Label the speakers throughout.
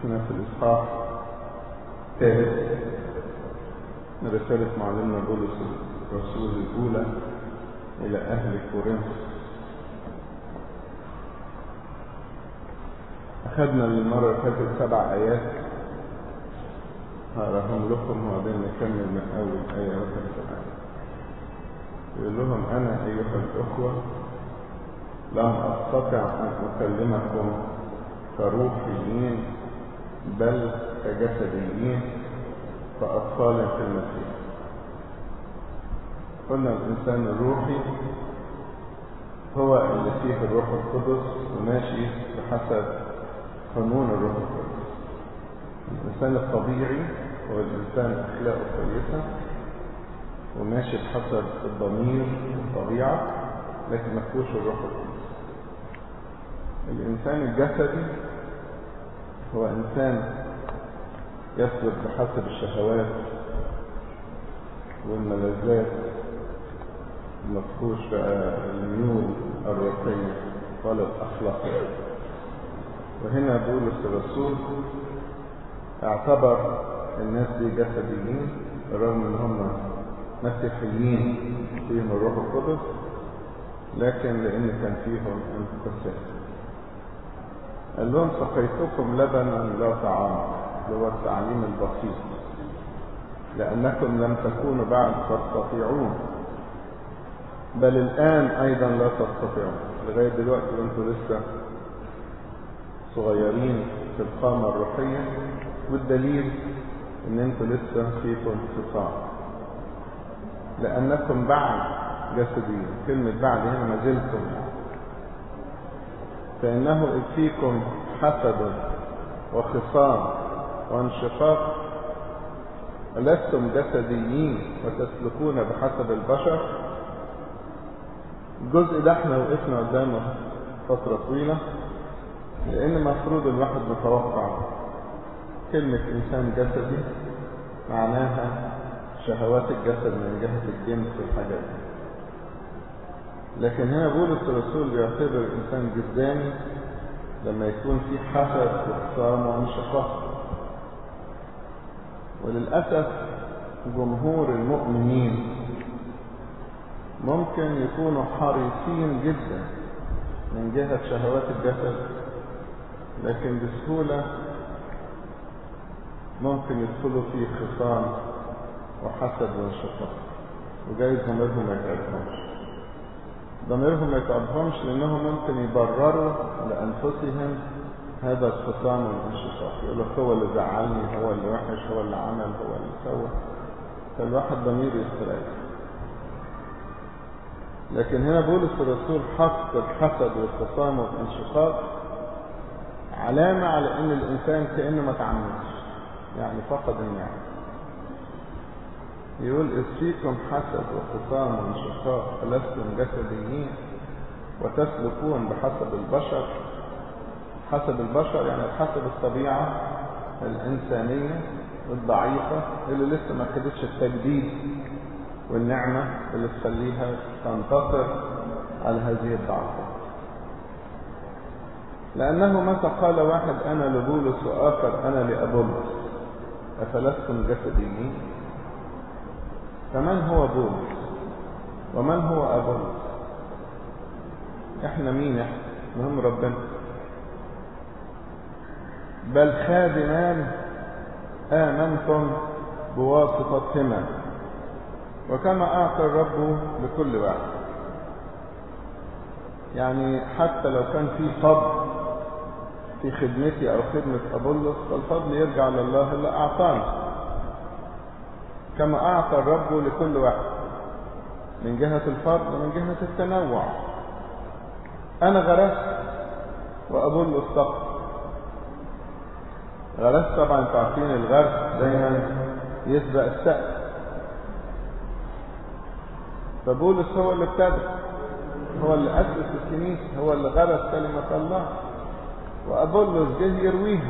Speaker 1: احنا في الإصحاح الثالث من رسالة معلمنا بولس الرسول الأولى إلى أهل كورنثوس أخذنا المرة اللي فاتت سبع آيات هقراهم لكم وبعدين نكمل من أول آية رقم سبعة يقول لهم أنا أيها الأخوة لم أستطع أن أكلمكم كروحيين بل كجسديين كأطفال في المسيح قلنا الإنسان الروحي هو اللي فيه الروح القدس وماشي بحسب قانون الروح القدس الإنسان الطبيعي هو الإنسان أخلاقه كويسة وماشي بحسب الضمير والطبيعة لكن ما فيهوش الروح القدس الإنسان الجسدي هو إنسان يسلك بحسب الشهوات والملذات ما فيهوش بقى الميول الروحية ولا الأخلاقية وهنا بولس الرسول اعتبر الناس دي جسديين رغم ان هم مسيحيين فيهم الروح القدس لكن لان كان فيهم انقسام قال لهم سقيتكم لبنا لا طعام اللي هو التعليم البسيط لانكم لم تكونوا بعد تستطيعون بل الان ايضا لا تستطيعون لغايه دلوقتي وانتم لسه صغيرين في القامة الروحية والدليل ان انتوا لسه فيكم انفصام لانكم بعد جسديين كلمة بعد هنا ما زلتم فانه اذ فيكم حسد وخصام وانشقاق لستم جسديين وتسلكون بحسب البشر الجزء ده احنا وقفنا قدامه فترة طويلة لان المفروض الواحد متوقع كلمة انسان جسدي معناها شهوات الجسد من جهة الجنس والحاجات دي لكن هنا بولس الرسول بيعتبر الانسان جسداني لما يكون في حسد وخصام وانشقاق وللأسف جمهور المؤمنين ممكن يكونوا حريصين جدا من جهة شهوات الجسد لكن بسهولة ممكن يدخلوا في خصام وحسد وانشقاق وجايز ضميرهم ما يتعبهمش ضميرهم ما يتعبهمش لانهم ممكن يبرروا لانفسهم هذا الخصام والانشقاق يقول لك هو اللي زعلني هو اللي وحش هو اللي عمل هو اللي سوى فالواحد ضميره يستريح لكن هنا بولس الرسول حط الحسد والخصام والانشقاق علامة على ان الانسان كأنه ما تعمدش يعني فقد النعمة يقول إذ فيكم حسد وخصام وانشقاق فلستم جسديين وتسلكون بحسب البشر حسب البشر يعني بحسب الطبيعة الإنسانية الضعيفة اللي لسه ما خدتش التجديد والنعمة اللي تخليها تنتصر على هذه الضعفات لأنه متى قال واحد أنا لبولس وآخر أنا لأبولس أفلستم جسديين فمن هو بولس ومن هو أبولس احنا مين احنا مهم ربنا بل خادمان آمنتم بواسطتهما وكما أعطى الرب لكل واحد يعني حتى لو كان في فضل في خدمتي أو خدمة أبولس فالفضل يرجع لله اللي أعطانا كما أعطى الرب لكل واحد من جهة الفضل ومن جهة التنوع أنا غرست وأبولس سقط غرست طبعا انتوا عارفين الغرس دايما يسبق السقف فبولس هو اللي ابتدى هو اللي أسس الكنيسة هو اللي غرس كلمة الله وأبولس جه يرويها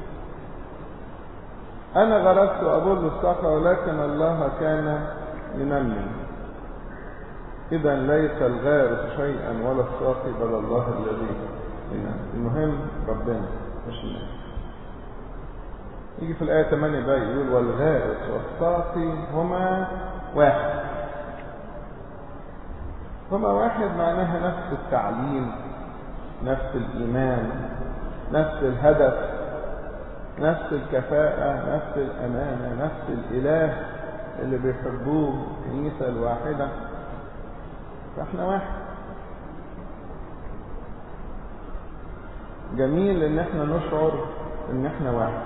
Speaker 1: أنا غرست وأبولس سقى ولكن الله كان ينمي إذا ليس الغارس شيئا ولا الساقي بل الله الذي ينمي المهم ربنا مش الناس يجي في الآية 8 بقى يقول والغارس والساقي هما واحد هما واحد معناها نفس التعليم نفس الإيمان نفس الهدف نفس الكفاءة نفس الأمانة نفس الإله اللي بيحبوه الكنيسة الواحدة فاحنا واحد جميل ان احنا نشعر ان احنا واحد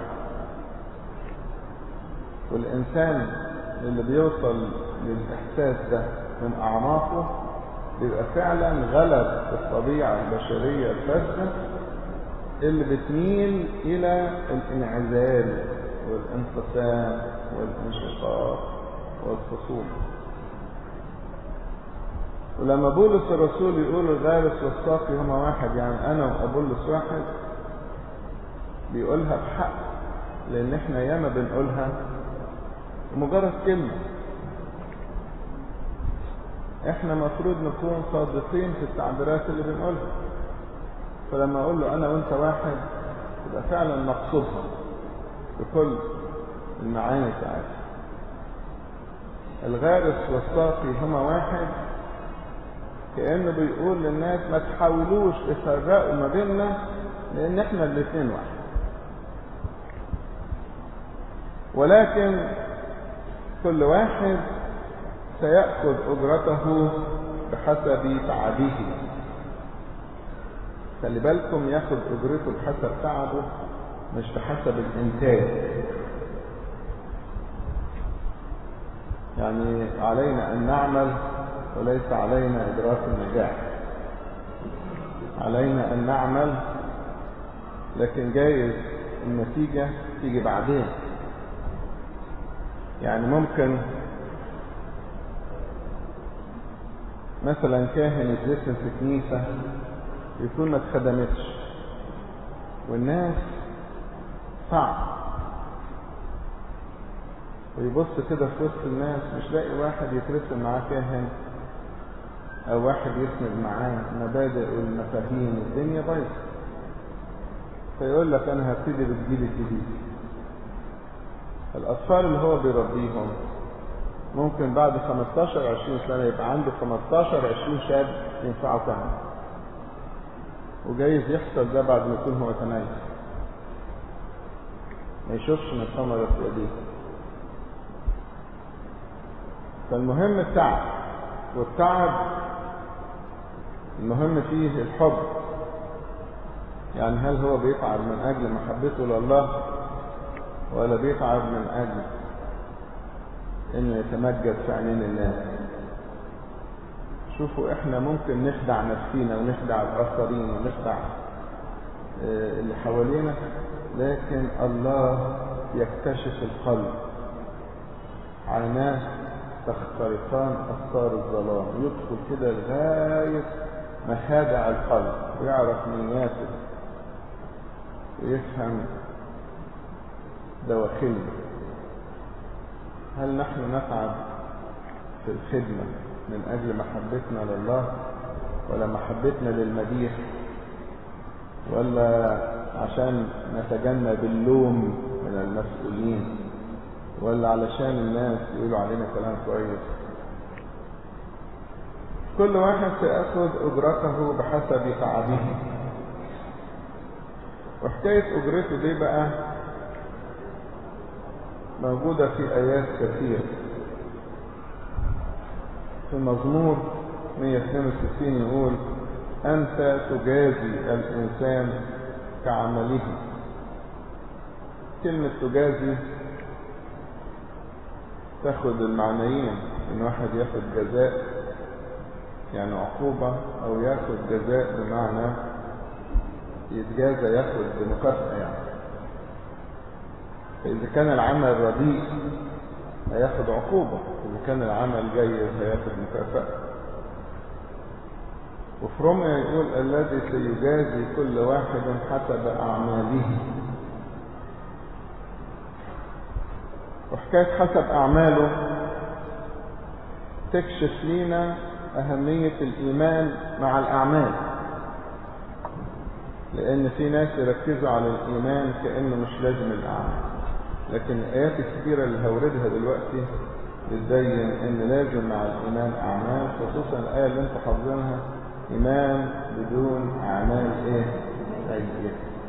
Speaker 1: والانسان اللي بيوصل للاحساس ده من اعماقه بيبقى فعلا غلب الطبيعة البشرية الفاسدة اللي بتميل الى الانعزال والانقسام والانشقاق والخصوم ولما بولس الرسول يقول الغارس والساقي هما واحد يعني انا وابولس واحد بيقولها بحق لان احنا ياما بنقولها مجرد كلمة احنا مفروض نكون صادقين في التعبيرات اللي بنقولها فلما اقول له انا وانت واحد يبقى فعلا نقصدها بكل المعاني بتاعتها الغارس والساقي هما واحد كأنه بيقول للناس ما تحاولوش تفرقوا ما بيننا لأن احنا الاثنين واحد ولكن كل واحد سيأخذ أجرته بحسب تعبه خلي بالكم ياخد أجرته بحسب تعبه مش بحسب الإنتاج يعني علينا أن نعمل وليس علينا إدراك النجاح علينا أن نعمل لكن جايز النتيجة تيجي بعدين يعني ممكن مثلا كاهن يترسم في كنيسة يكون ما اتخدمتش والناس صعب ويبص كده في وسط الناس مش لاقي واحد يترسم معاه كاهن او واحد يسند معاه المبادئ والمفاهيم الدنيا بايظه فيقول لك انا هبتدي بالجيل الجديد الاطفال اللي هو بيربيهم ممكن بعد 15 20 سنه يبقى عنده 15 20 شاب ينفعوا كهنه وجايز يحصل ده بعد ما يكون هو تنايم ما يشوفش من ثمرة يديه فالمهم التعب والتعب المهم فيه الحب يعني هل هو بيتعب من أجل محبته لله ولا بيتعب من أجل إنه يتمجد في عينين الناس شوفوا إحنا ممكن نخدع نفسينا ونخدع الآخرين ونخدع اللي حوالينا لكن الله يكتشف القلب عيناه تخترقان أسرار الظلام يدخل كده لغاية مخادع القلب ويعرف نياته ويفهم دواخله هل نحن نتعب في الخدمة من أجل محبتنا لله ولا محبتنا للمديح ولا عشان نتجنب اللوم من المسؤولين ولا علشان الناس يقولوا علينا كلام كويس كل واحد سيأخذ أجرته بحسب تعبه وحكاية أجرته دي بقى موجودة في آيات كثيرة في مزمور 162 يقول أنت تجازي الإنسان كعمله كلمة تجازي تاخد المعنيين ان واحد ياخد جزاء يعني عقوبة او ياخد جزاء بمعنى يتجازى ياخد بمكافأة يعني فإذا كان العمل رديء هياخد عقوبة إذا كان العمل جيد هياخد مكافأة وفي روميا يقول الذي سيجازي كل واحد حسب أعماله وحكاية حسب أعماله تكشف لنا أهمية الإيمان مع الأعمال لأن في ناس يركزوا على الإيمان كأنه مش لازم الأعمال لكن الآيات الكثيرة اللي هوردها دلوقتي بتبين ان لازم مع الايمان اعمال خصوصا الايه اللي انتوا حافظينها ايمان بدون اعمال ايه سيئه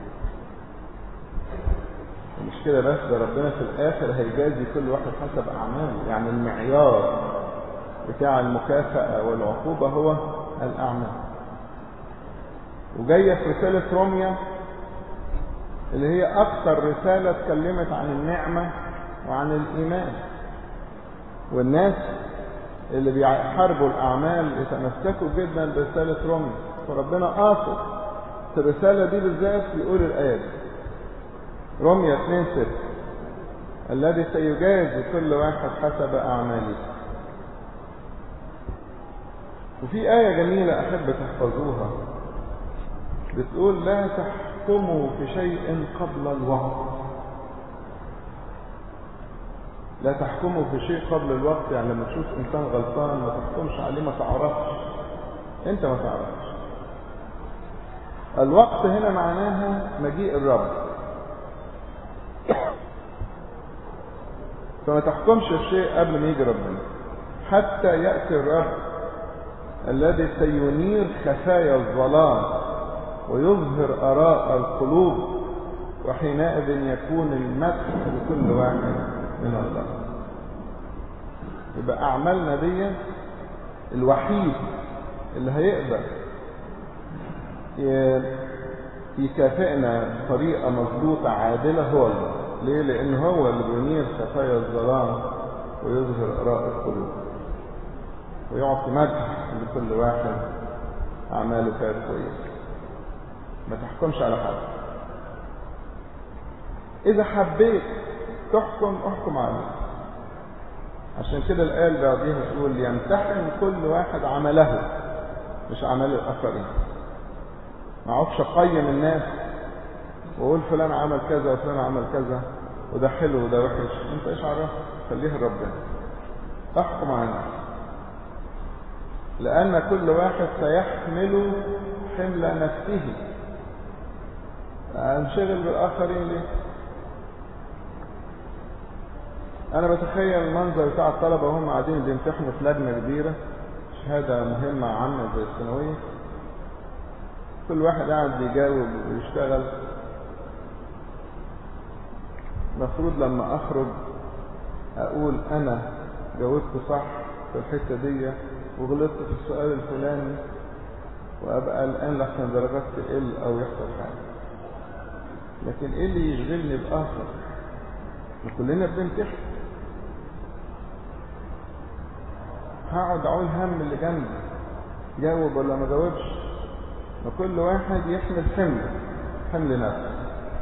Speaker 1: مش كده بس ده ربنا في الاخر هيجازي كل واحد حسب اعماله يعني المعيار بتاع المكافأة والعقوبة هو الاعمال وجاية في رسالة روميا اللي هي اكثر رسالة اتكلمت عن النعمة وعن الايمان والناس اللي بيحاربوا الأعمال يتمسكوا جدا برسالة رومي فربنا قاصد في الرسالة دي بالذات يقول الآية دي رومية 2 6 الذي سيجازي كل واحد حسب أعماله وفي آية جميلة أحب تحفظوها بتقول لا تحكموا في شيء قبل الوقت لا تحكموا في شيء قبل الوقت يعني لما تشوف انسان غلطان ما تحكمش عليه ما تعرفش انت ما تعرفش الوقت هنا معناها مجيء الرب فما تحكمش الشيء قبل ما يجي ربنا حتى يأتي الرب الذي سينير خفايا الظلام ويظهر آراء القلوب وحينئذ يكون المدح لكل واحد من الله يبقى أعمالنا دي الوحيد اللي هيقدر يكافئنا بطريقة مظبوطة عادلة هو الله ليه؟ لأن هو اللي بينير خفايا الظلام ويظهر آراء القلوب ويعطي مدح لكل واحد أعماله كانت كويسة ما تحكمش على حد إذا حبيت تحكم احكم عليه عشان كده الآية اللي بعديها تقول يمتحن كل واحد عمله مش أعمال الآخرين ما اقعدش أقيم الناس وأقول فلان عمل كذا وفلان عمل كذا وده حلو وده وحش أنت إيش عرفت خليه ربنا احكم على الناس لأن كل واحد سيحمل حمل نفسه انشغل بالآخرين ليه انا بتخيل المنظر بتاع الطلبة وهم قاعدين بيمتحنوا في لجنة كبيرة شهادة مهمة عامة زي الثانوية كل واحد قاعد بيجاوب ويشتغل المفروض لما اخرج اقول انا جاوبت صح في الحتة دي وغلطت في السؤال الفلاني وابقى الان لحسن درجات تقل او يحصل حاجة لكن ايه اللي يشغلني باخر كلنا بنمتحن هقعد اقول هم اللي جنبي جاوب ولا ما جاوبش وكل واحد يحمل حمل حمل نفسه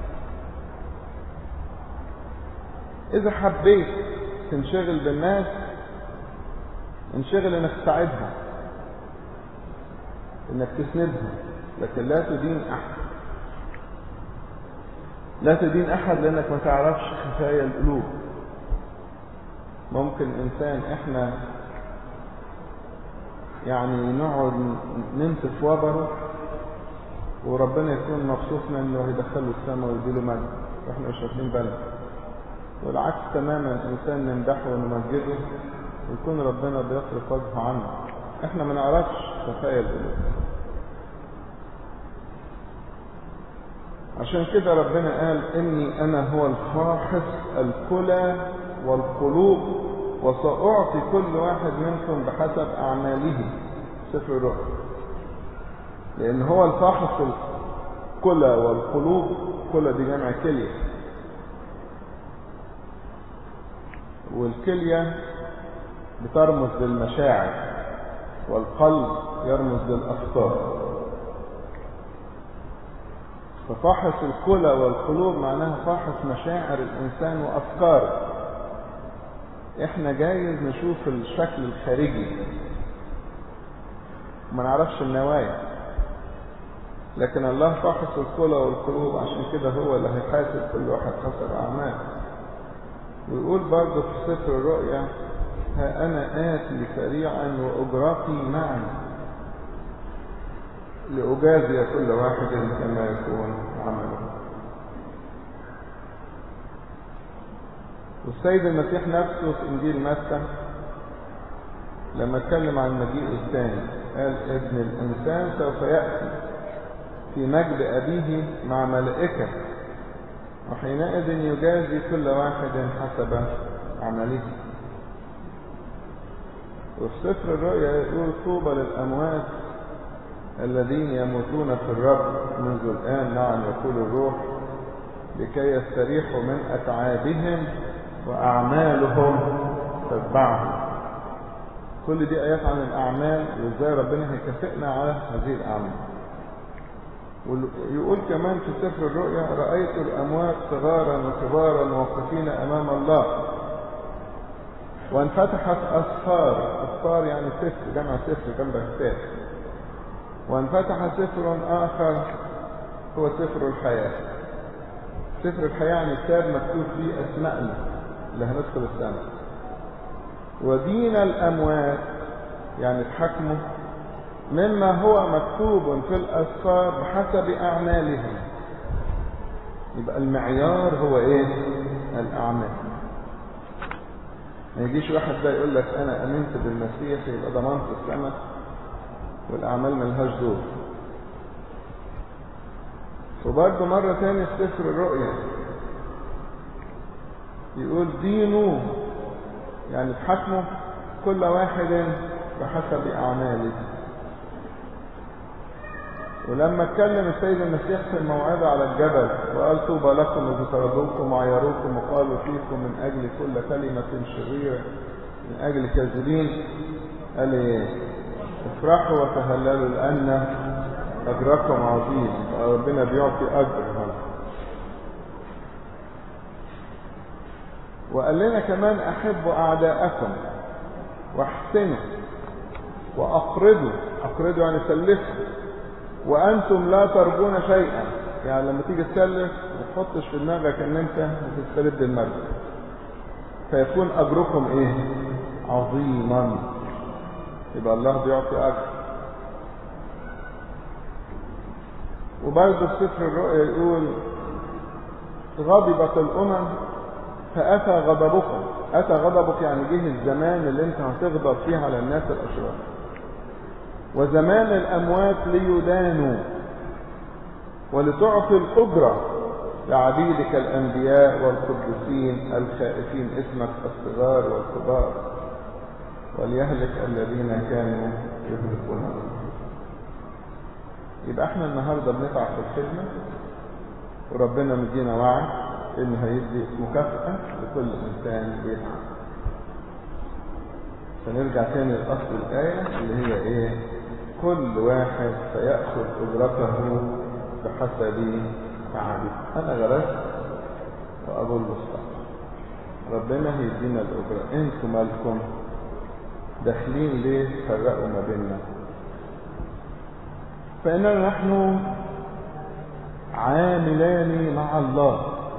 Speaker 1: اذا حبيت تنشغل بالناس انشغل انك تساعدهم انك تسندهم لكن لا تدين احد لا تدين احد لانك ما تعرفش خفايا القلوب ممكن انسان احنا يعني نقعد ننتف وبره وربنا يكون مبسوط منه ويدخله السماء ويديله مجد واحنا مش واخدين بالنا والعكس تماما انسان نمدحه ونمجده ويكون ربنا بيصرف وجهه عنه احنا ما نعرفش خفايا القلوب عشان كده ربنا قال اني انا هو الفاحص الكلى والقلوب وسأعطي كل واحد منكم بحسب اعماله سفر الرؤيا لان هو الفاحص الكلى والقلوب كلى دي جمع كلية والكلية بترمز للمشاعر والقلب يرمز للافكار ففاحص الكلى والقلوب معناها فاحص مشاعر الإنسان وأفكاره إحنا جايز نشوف الشكل الخارجي ما نعرفش النوايا لكن الله فاحص الكلى والقلوب عشان كده هو اللي هيحاسب كل واحد حسب أعماله ويقول برضه في سفر الرؤيا ها أنا آتي سريعا وأجرتي معي لأجازي كل واحد كما يكون عمله والسيد المسيح نفسه في إنجيل متى لما اتكلم عن المجيء الثاني قال ابن الإنسان سوف يأتي في مجد أبيه مع ملائكة وحينئذ يجازي كل واحد حسب عمله وفي سفر الرؤيا يقول طوبى للأموات الذين يموتون في الرب منذ الآن نعم يقول الروح لكي يستريحوا من أتعابهم وأعمالهم تتبعهم كل دي آيات عن الأعمال وإزاي ربنا هيكافئنا على هذه الأعمال ويقول كمان في سفر الرؤيا رأيت الأموات صغارا وكبارا موقفين أمام الله وانفتحت أسفار أسفار يعني سفر جمع سفر جنب كتاب وانفتح سفر آخر هو سفر الحياة سفر الحياة يعني كتاب مكتوب فيه أسماءنا اللي هندخل السنة ودين الأموات يعني اتحكموا مما هو مكتوب في الأسفار بحسب أعمالهم يبقى المعيار هو إيه الأعمال ما يجيش واحد بقى يقول لك أنا أمنت بالمسيح يبقى ضمنت السماء والأعمال ملهاش دور وبرضه مرة تاني في سفر الرؤيا يقول دينوا يعني اتحكموا كل واحد بحسب أعماله ولما اتكلم السيد المسيح في الموعظة على الجبل وقال طوبى لكم إذ طردوكم وعيروكم وقالوا فيكم من أجل كل كلمة شريرة من أجل كاذبين قال إيه افرحوا وتهللوا لأن أجركم عظيم ربنا بيعطي أجر هنا وقال لنا كمان أحبوا أعداءكم واحسنوا وأقرضوا أقرضوا يعني سلفوا وأنتم لا ترجون شيئا يعني لما تيجي تسلف ما تحطش في دماغك ان انت بتسترد المبلغ فيكون اجركم ايه عظيما يبقى الله بيعطي اجر وبرضه في سفر الرؤيا يقول غضبت الامم فاتى غضبكم اتى غضبك يعني جه الزمان اللي انت هتغضب فيه على الناس الاشرار وزمان الأموات ليدانوا ولتعطي الأجرة لعبيدك الأنبياء والقدسين الخائفين اسمك الصغار والكبار وليهلك الذين كانوا يهلكون يبقى احنا النهاردة بنتعب في الخدمة وربنا مدينا وعد انه هيدي مكافأة لكل انسان بيتعب فنرجع تاني لأصل الآية اللي هي ايه كل واحد سيأخذ أجرته بحسب عمله أنا غرست وأبو المستقبل ربنا هيدينا الأجرة انتوا مالكم داخلين ليه فرقوا ما بيننا فإننا نحن عاملان مع الله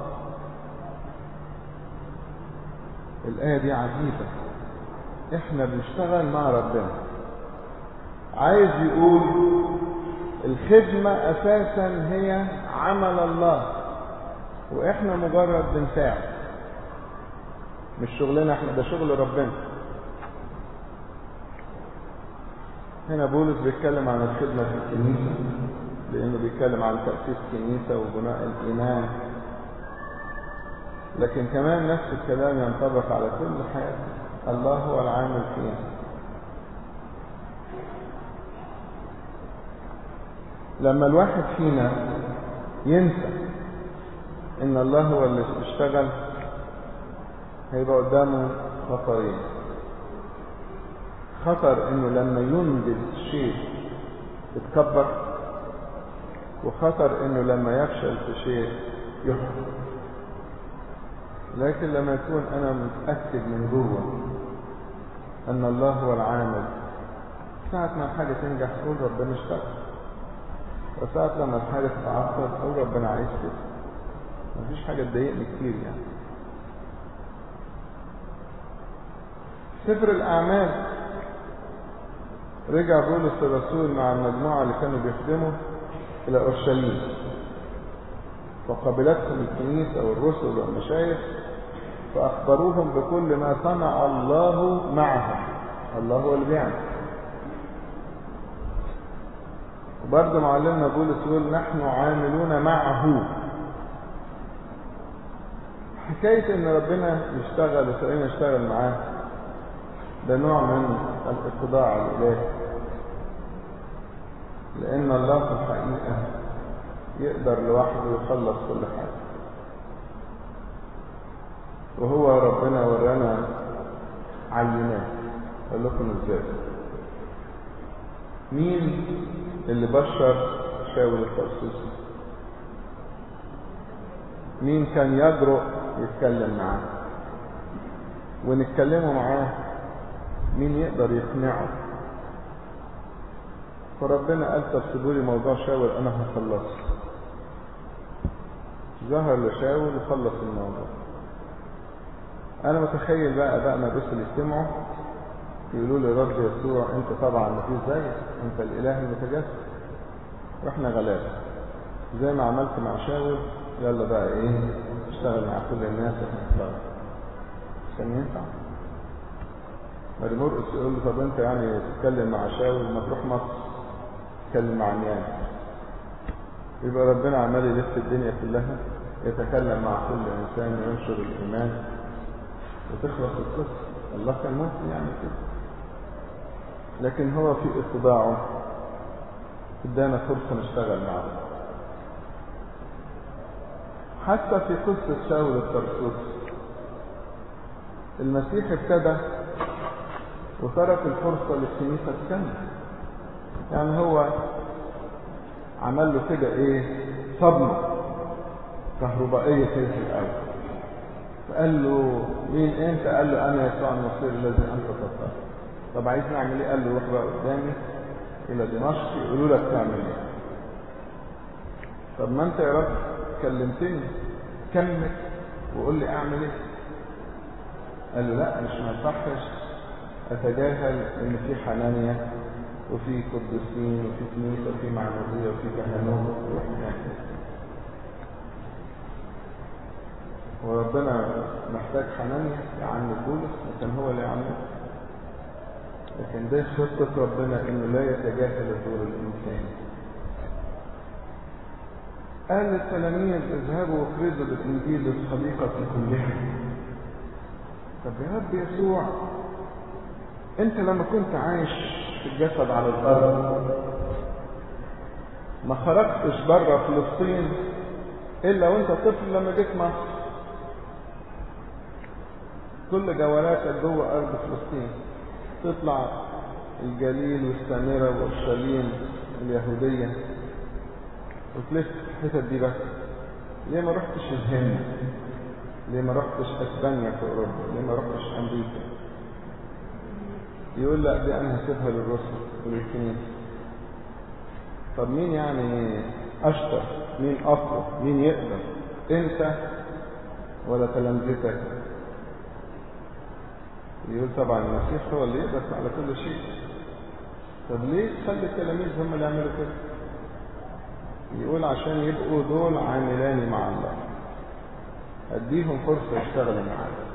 Speaker 1: الآية دي عجيبة احنا بنشتغل مع ربنا عايز يقول الخدمة اساسا هي عمل الله واحنا مجرد بنساعد مش شغلنا احنا ده شغل ربنا هنا بولس بيتكلم عن الخدمة في الكنيسة لانه بيتكلم عن تأسيس كنيسة وبناء الايمان لكن كمان نفس الكلام ينطبق على كل حياتنا الله هو العامل فينا لما الواحد فينا ينسى ان الله هو اللي اشتغل هيبقى قدامه خطرين خطر انه لما ينجز شيء يتكبر وخطر انه لما يفشل في شيء يحبط لكن لما يكون انا متاكد من جوه ان الله هو العامل ساعة ما الحاجة تنجح تقول ربنا اشتغل وساعة لما الحاجة تتعطل تقول ربنا عايز كده مفيش حاجة تضايقني كتير يعني سفر الأعمال رجع بولس الرسول مع المجموعة اللي كانوا بيخدموا إلى أورشليم وقابلتهم الكنيسة والرسل والمشايخ فأخبروهم بكل ما صنع الله معهم الله هو اللي بيعمل وبرضه معلمنا بولس يقول نحن عاملون معه حكاية ان ربنا يشتغل وسائلنا يشتغل معاه ده نوع من الاتضاع الالهي لان الله في الحقيقة يقدر لوحده يخلص كل حاجة وهو ربنا ورانا عينات اقول لكم ازاي مين اللي بشر شاول الطرسوسي مين كان يجرؤ يتكلم معاه ونتكلموا معاه مين يقدر يقنعه فربنا قال طب سيبوا لي موضوع شاول انا هخلصه ظهر لشاول وخلص الموضوع انا متخيل بقى ابائنا الرسل يجتمعوا يقولوا لي رب يسوع انت طبعا ما فيش زيك انت الاله المتجسد واحنا غلابه زي ما عملت مع شاول يلا بقى ايه اشتغل مع كل الناس احنا نشتغل كان ينفع مرقس يقول له طب انت يعني تتكلم مع شاول ما تروح مصر تتكلم مع ميان يبقى ربنا عمال يلف الدنيا كلها يتكلم مع كل انسان وينشر الايمان وتخلص القصه الله كان ممكن يعمل كده لكن هو في اتباعه ادانا فرصه نشتغل معه حتى في قصة شاول الطرسوس المسيح ابتدى وترك الفرصة للكنيسة تكمل يعني هو عمل له كده ايه صدمة كهربائية كده في الأول فقال له مين انت قال له انا يسوع المصير الذي انت تختار طب عايز نعمل ايه قال له روح بقى قدامي الى دمشق يقولوا لك تعمل ايه طب ما انت يا رب كلمتني كمل وقول لي اعمل ايه قال له لا مش ما يصحش اتجاهل ان في حنانيا وفي قديسين وفي كنيسه وفي معموديه وفي كهنوت وربنا محتاج حنانيا يعمل بولس لكن هو اللي يعمل لكن ده خطه ربنا انه لا يتجاهل الدور الانساني قال للتلاميذ اذهبوا وافرزوا بالانجيل للخليقه كلها طب يا رب يسوع انت لما كنت عايش في الجسد على الارض ما خرجتش بره فلسطين الا وانت طفل لما جيت مصر كل جولاتك جوه ارض فلسطين تطلع الجليل والسامره واورشليم اليهوديه وتلف الحتت دي بس ليه ما رحتش الهند ليه ما رحتش اسبانيا في اوروبا ليه ما رحتش امريكا يقول لا دي انا هسيبها للرسل وللكنيسه طب مين يعني اشطر مين اقوى مين يقدر انت ولا تلامذتك يقول طبعا المسيح هو اللي يقدر على كل شيء طب ليه تخلي التلاميذ هم اللي يعملوا كده يقول عشان يبقوا دول عاملان مع الله اديهم فرصة يشتغلوا معانا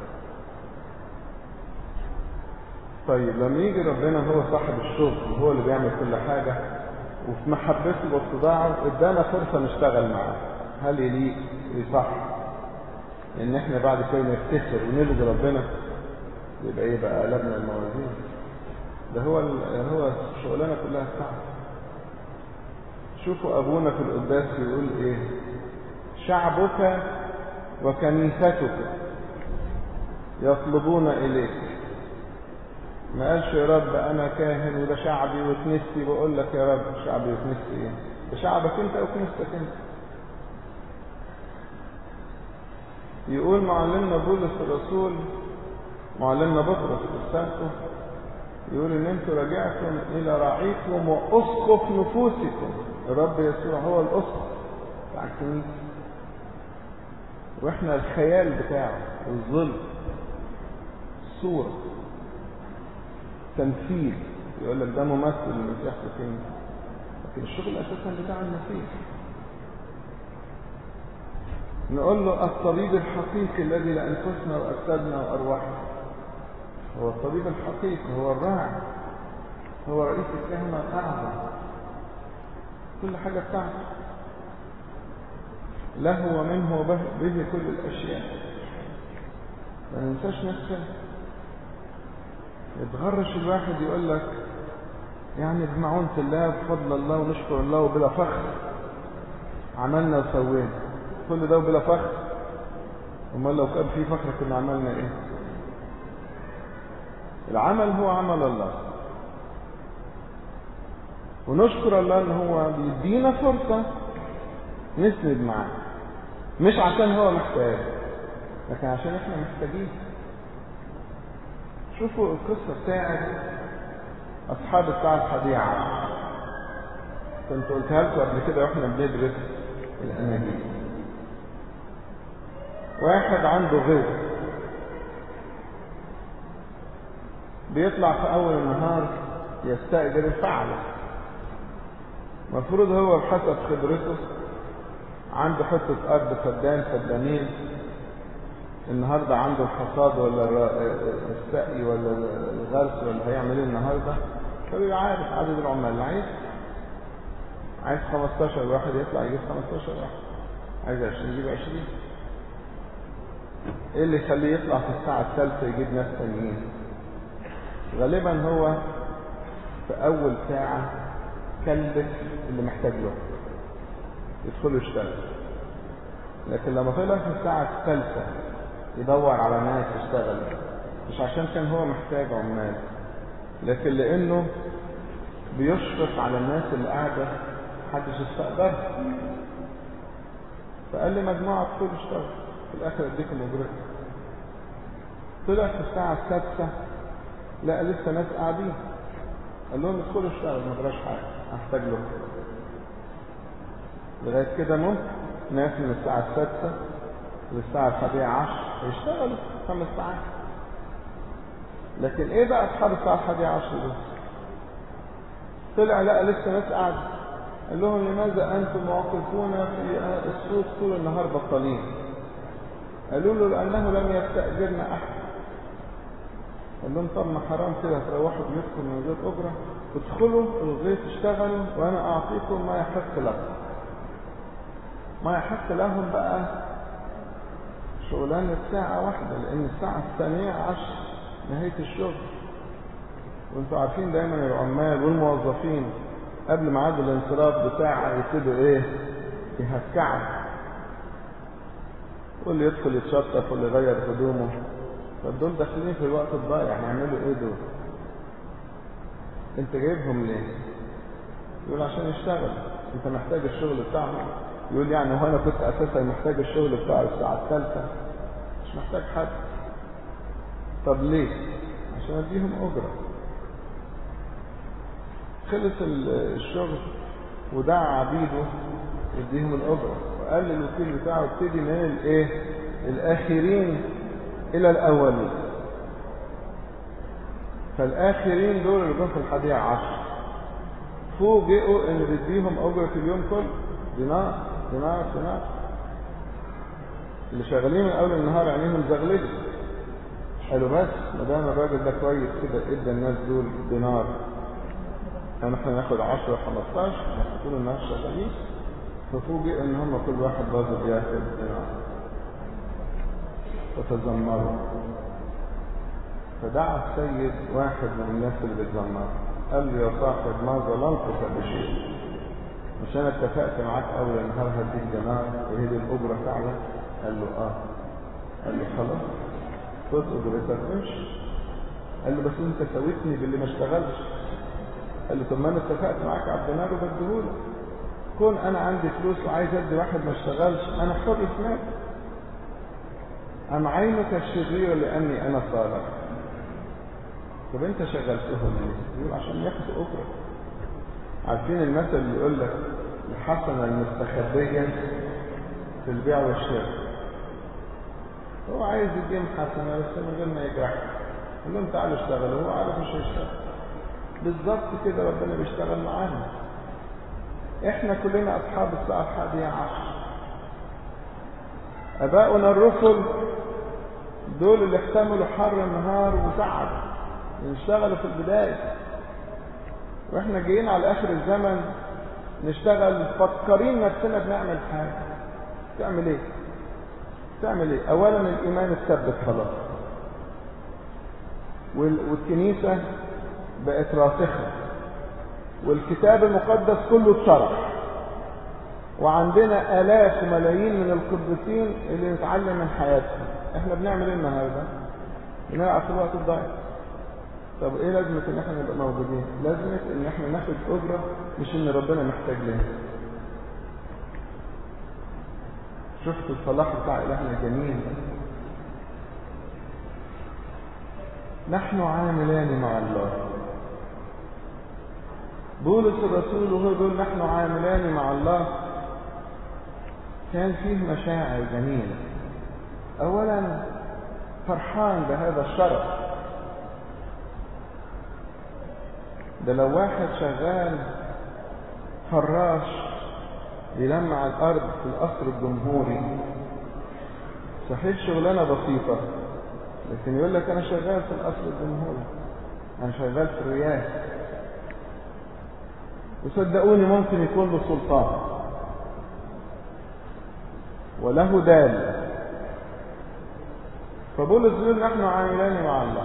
Speaker 1: طيب لما يجي ربنا هو صاحب الشغل وهو اللي بيعمل كل حاجة وفي محبته واتضاعه ادانا فرصة نشتغل معاه هل يليق يصح ان احنا بعد كده نفتخر ونلغي ربنا يبقى ايه بقى قلبنا الموازين ده هو هو الشغلانه كلها بتاعته شوفوا ابونا في القداس يقول ايه شعبك وكنيستك يطلبون اليك ما قالش يا رب انا كاهن وده شعبي وكنيستي بقول لك يا رب شعبي وكنيستي ايه ده شعبك انت وكنيستك انت يقول معلمنا بولس الرسول معلمنا بطرس رسالته يقول ان انتم رجعتم الى راعيكم واسقف نفوسكم الرب يسوع هو الاسقف بتاع الكنيسه واحنا الخيال بتاعه الظل صورة تمثيل يقول لك ده ممثل المسيح في الكنيسة لكن الشغل اساسا بتاع المسيح نقول له الطبيب الحقيقي الذي لأنفسنا وأجسادنا وأرواحنا هو الطبيب الحقيقي هو الراعي هو رئيس الكهنة الأعظم كل حاجة بتاعته له ومنه وبه به كل الأشياء ما ننساش نفسنا يتغرش الواحد يقول لك يعني بمعونة الله بفضل الله ونشكر الله وبلا فخر عملنا وسوينا كل ده وبلا فخر امال لو كان في فخر كنا عملنا ايه العمل هو عمل الله ونشكر الله ان هو بيدينا فرصة نسند معاه مش عشان هو محتاج لكن عشان احنا محتاجين شوفوا القصة بتاعت اصحاب الساعة الحديعة كنت قلتها لكم قبل كده واحنا بندرس الاناجيل واحد عنده غيظ بيطلع في اول النهار يستأجر الفعلة المفروض هو بحسب خبرته عنده حتة أرض فدان فدانين النهاردة عنده الحصاد ولا السقي ولا الغرس ولا هيعمل ايه النهاردة فبيبقى عارف عدد العمال اللي عايز عايز 15 واحد يطلع يجيب 15 واحد عايز 20 يجيب 20 ايه اللي يخليه يطلع في الساعة الثالثة يجيب ناس تانيين غالبا هو في اول ساعة كلف اللي محتاج له يدخلوا يشتغل لكن لما طلع في الساعة الثالثة يدور على ناس يشتغل مش عشان كان هو محتاج عمال لكن لانه بيشفق على الناس اللي قاعدة محدش يستقدرها فقال لي مجموعة ادخلوا اشتغل في الاخر اديكم اجرتكم طلع في الساعة السادسة لقى لسه ناس قاعدين قال لهم ادخلوا اشتغلوا ما جراش حاجة هحتاج لكم لغاية كده ممكن ناس من الساعة السادسة للساعة الحادية عشر يشتغلوا خمس ساعات لكن ايه بقى اصحاب الساعة الحادية عشر دول طلع لقى لسه ناس قاعدة قال لهم لماذا انتم واقفون في السوق طول النهار بطالين قالوا له لانه لم يستأجرنا احد قال لهم طب ما حرام كده تروحوا بيوتكم من غير اجره ادخلوا الغيط اشتغلوا وانا اعطيكم ما يحق لكم ما يحق لهم بقى شغلانة ساعة واحدة لأن الساعة الثانية عشر نهاية الشغل وانتوا عارفين دايما العمال والموظفين قبل ميعاد الانصراف بساعة يبتدوا ايه يهكعوا واللي يدخل يتشطف واللي يغير هدومه فدول داخلين في الوقت الضايع هيعملوا ايه دول انت جايبهم ليه يقول عشان يشتغل انت محتاج الشغل بتاعهم يقول يعني هو انا كنت اساسا محتاج الشغل بتاع الساعة الثالثة مش محتاج حد طب ليه عشان اديهم اجرة خلص الشغل ودعا عبيده يديهم الاجرة وقال للوكيل بتاعه ابتدي من الايه الاخرين الى الاولين فالاخرين دول اللي جم في الحادية عشر فوجئوا ان بيديهم اجرة اليوم كله دينار دينار دينار اللي شغالين من اول النهار عينيهم زغللة قالوا بس ما دام الراجل ده كويس كده ادى الناس دول دينار يعني احنا ناخد 10 15 طول النهار شغالين ففوجئ ان هم كل واحد برضه بياخد دينار فتذمروا فدعا السيد واحد من الناس اللي بيتذمروا قال له يا صاحب ما ظلمتك بشيء مش انا اتفقت معاك اول النهار هديك دينار وهي دي الاجره فعلا قال له اه قال له خلاص خد اجرتك وامشي قال له بس انت سويتني باللي ما اشتغلش قال له طب ما انا اتفقت معاك على الدينار وبديهولك كون انا عندي فلوس وعايز ادي واحد ما اشتغلش انا حر في مالي ام عينك الشرير لاني انا صالح طب انت شغلتهم ليه يقول عشان ياخدوا اجره عارفين المثل اللي يقول لك الحسنه المستخبيه في البيع والشراء هو عايز يديهم حسنه بس من غير ما يجرح يقول لهم تعالوا اشتغلوا هو عارف مش هيشتغل بالظبط كده ربنا بيشتغل معانا احنا كلنا اصحاب الساعه الحادية عشر اباؤنا الرسل دول اللي احتملوا حر النهار وتعب يشتغلوا في البداية واحنا جايين على اخر الزمن نشتغل فكرين نفسنا بنعمل حاجة تعمل ايه تعمل ايه اولا الايمان الثبت خلاص والكنيسة بقت راسخة والكتاب المقدس كله اتشرح وعندنا آلاف وملايين من القديسين اللي نتعلم من حياتهم احنا بنعمل ايه النهارده بنلعب في الوقت الضايع طب ايه لازمة ان احنا نبقى موجودين لازمة ان احنا ناخد اجرة مش ان ربنا محتاج لنا شفت الصلاح بتاع الهنا الجميل نحن عاملان مع الله بولس الرسول وهو بيقول نحن عاملان مع الله كان فيه مشاعر جميلة اولا فرحان بهذا الشرف ده لو واحد شغال فراش يلمع الارض في القصر الجمهوري صحيح شغلانه بسيطه لكن يقول لك انا شغال في القصر الجمهوري انا شغال في الرياض وصدقوني ممكن يكون له سلطان وله دال فبولس بيقول نحن عاملان مع الله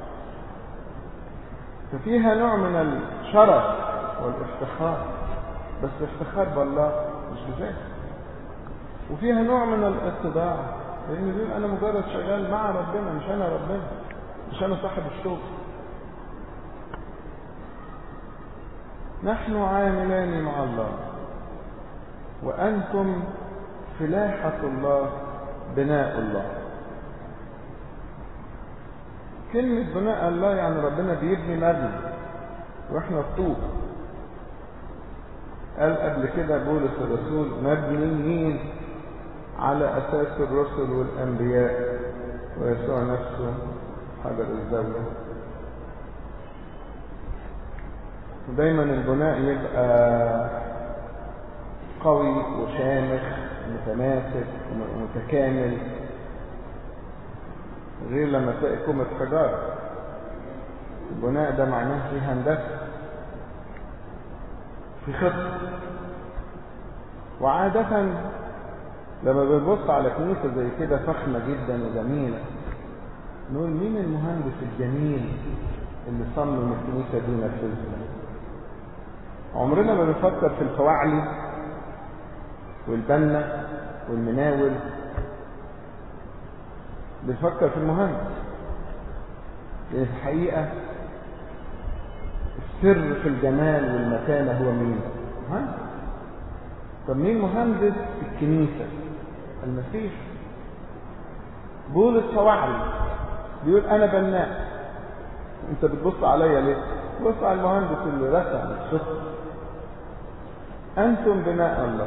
Speaker 1: ففيها نوع من الشرف والافتخار بس افتخار بالله مش بذاته وفيها نوع من الاتضاع لان بيقول انا مجرد شغال مع ربنا مش انا ربنا مش انا صاحب الشغل نحن عاملان مع الله وانتم فلاحة الله بناء الله كلمة بناء الله يعني ربنا بيبني مبنى واحنا الطوب قال قبل كده بولس الرسول مبنيين على اساس الرسل والانبياء ويسوع نفسه حجر الزاويه ودايما البناء يبقى قوي وشامخ متماسك ومتكامل غير لما تلاقي كومة حجارة البناء ده معناه في هندسة في خطة وعادة لما بنبص على كنيسة زي كده فخمة جدا وجميلة نقول مين المهندس الجميل اللي صمم الكنيسة دي ونفذها عمرنا ما بنفكر في الفواعلي والبنا والمناول بنفكر في المهندس لأن في الحقيقة السر في الجمال والمتانة هو مين؟ مهندس طب مين مهندس الكنيسة؟ المسيح بولس فواعلي بيقول أنا بناء أنت بتبص عليا ليه؟ بص على المهندس اللي رسم الخطة أنتم بناء الله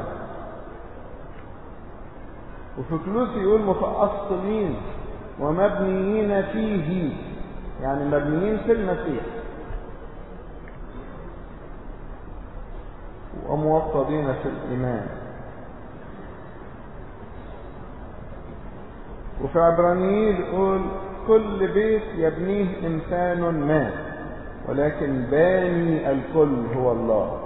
Speaker 1: وفي كلوس يقول متأصلين ومبنيين فيه يعني مبنيين في المسيح وموطدين في الإيمان وفي عبرانيين يقول كل بيت يبنيه إنسان ما ولكن باني الكل هو الله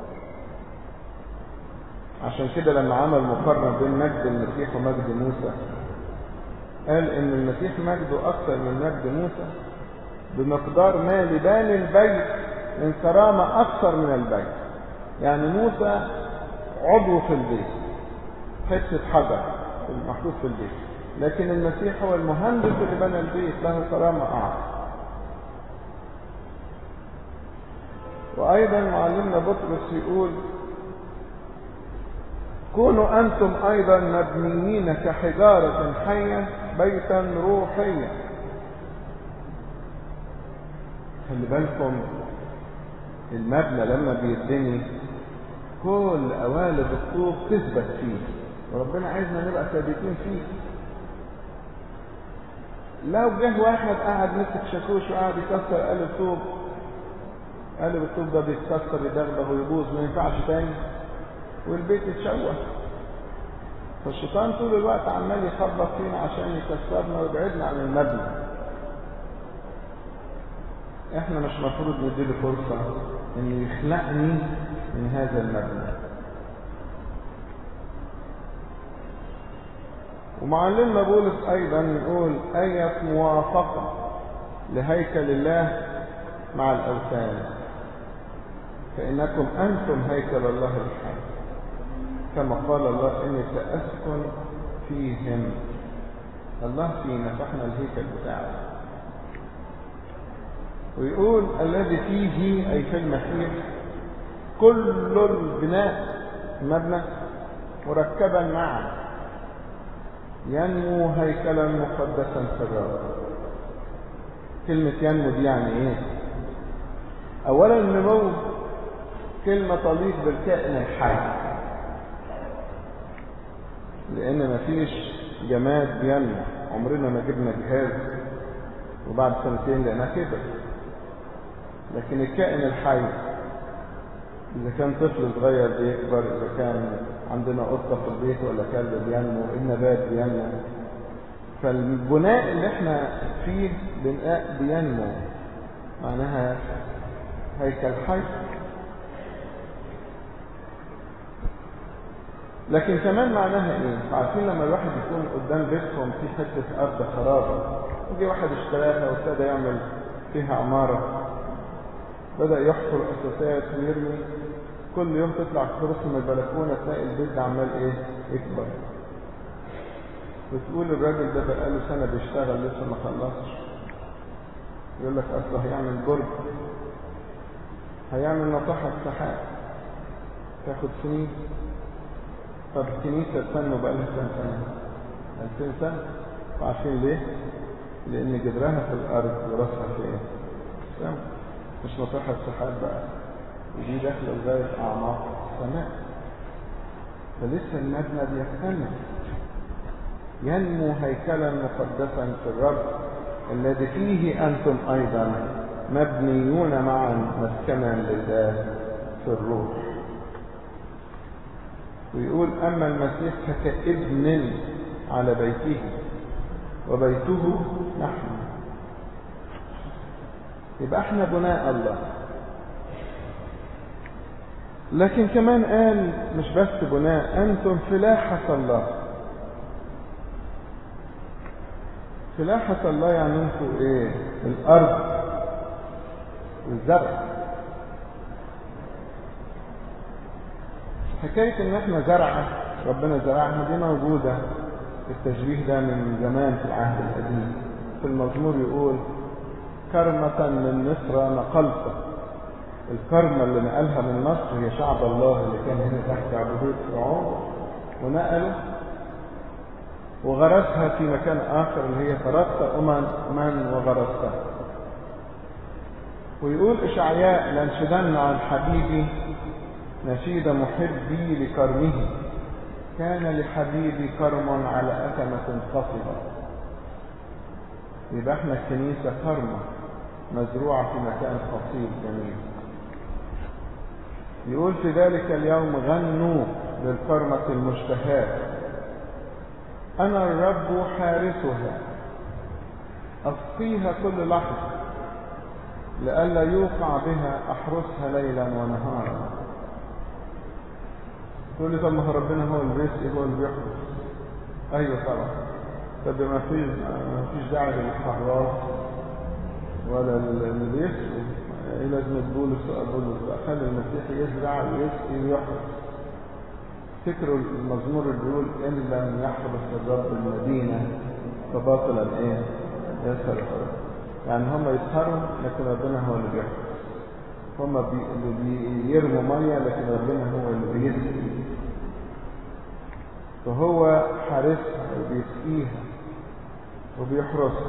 Speaker 1: عشان كده لما عمل مقارنة بين مجد المسيح ومجد موسى قال ان المسيح مجده اكثر من مجد موسى بمقدار ما لبان البيت من كرامة اكثر من البيت يعني موسى عضو في البيت حتة حجر محطوط في البيت لكن المسيح هو المهندس اللي بنى البيت له كرامة اعظم وايضا معلمنا بطرس يقول كونوا أنتم أيضا مبنيين كحجارة حية بيتا روحيا خلي بالكم المبنى لما بيتبني كل قوالب الطوب تثبت فيه وربنا عايزنا نبقى ثابتين فيه لو جه واحد قاعد مسك شاكوش وقاعد يكسر قالب طوب قالب الطوب ده بيتكسر يدغدغ ويبوظ ما ينفعش تاني والبيت يتشوه فالشيطان طول الوقت عمال يخبط فينا عشان يكسرنا ويبعدنا عن المبنى احنا مش مفروض نديله فرصة ان يخلقني من هذا المبنى ومعلمنا بولس ايضا يقول اية موافقة لهيكل الله مع الاوثان فانكم انتم هيكل الله الحي كما قال الله اني ساسكن فيهم الله فينا فاحنا الهيكل بتاعه ويقول الذي فيه اي في المسيح كل البناء مبنى مركبا معا ينمو هيكلا مقدسا في الرب كلمة ينمو دي يعني ايه اولا النمو كلمة تليق بالكائن الحي لان مفيش جماد بينمو عمرنا ما جبنا جهاز وبعد سنتين لقيناه كبر لكن الكائن الحي إذا كان طفل صغير بيكبر إذا كان عندنا قطة في البيت ولا كلب بينمو النبات بينمو فالبناء اللي احنا فيه بناء بينمو معناها هيكل حي لكن كمان معناها ايه عارفين لما الواحد يكون قدام بيتهم في حتة ارض خراب يجي واحد اشتراها وابتدى يعمل فيها عمارة بدأ يحفر أساسات ويرمي كل يوم تطلع ترص من البلكونة تلاقي البيت ده عمال إيه يكبر وتقول الراجل ده بقاله سنة بيشتغل لسه ما خلصش يقول لك أصله هيعمل برج هيعمل ناطحة سحاب تاخد سنين طب الكنيسة تنمو بقالها كام سنة؟ 2000 سنة عارفين ليه؟ لأن جدرها في الأرض وراسها في إيه؟ السماء مش ناطحة سحاب بقى ودي داخلة لغاية أعماق السماء فلسه المبنى بيكتمل ينمو هيكلا مقدسا في الرب الذي فيه أنتم أيضا مبنيون معا مسكنا لله في الروح ويقول أما المسيح فكابن على بيته وبيته نحن يبقى احنا بناء الله لكن كمان قال مش بس بناء أنتم فلاحة الله فلاحة الله يعني انتوا ايه الأرض والزرع حكاية ان احنا زرعة ربنا زرعها دي موجودة التشبيه ده من زمان في العهد القديم في المزمور يقول كرمة من مصر نقلت الكرمة اللي نقلها من مصر هي شعب الله اللي كان هنا تحت عبودية فرعون ونقله وغرسها في مكان آخر اللي هي فرست أمم من وغرستها ويقول إشعياء لانشدن عن حبيبي نشيد محبي لكرمه كان لحبيبي كرم على أكمة خصبة يبقى احنا الكنيسة كرمة مزروعة في مكان خصيب جميل يقول في ذلك اليوم غنوا للكرمة المشتهاة أنا الرب حارسها أسقيها كل لحظة لئلا يوقع بها أحرسها ليلا ونهارا تقول لي طب ما هو ربنا هو اللي بيسقي هو اللي بيحرس أيوه طبعا طب ما فيش ما فيش داعي للحراس ولا اللي بيسقي ايه لازم بولس بولس بقى خلي المسيح يزرع ويسقي ويحرس فكروا المزمور اللي بيقول ان لم يحرس الرب المدينه فباطلا ايه يسهر يعني هم يسهروا لكن ربنا هو اللي بيحرس هم بي... اللي بيرموا ميه لكن ربنا هو اللي بيسقي فهو حارسها وبيسقيها وبيحرسها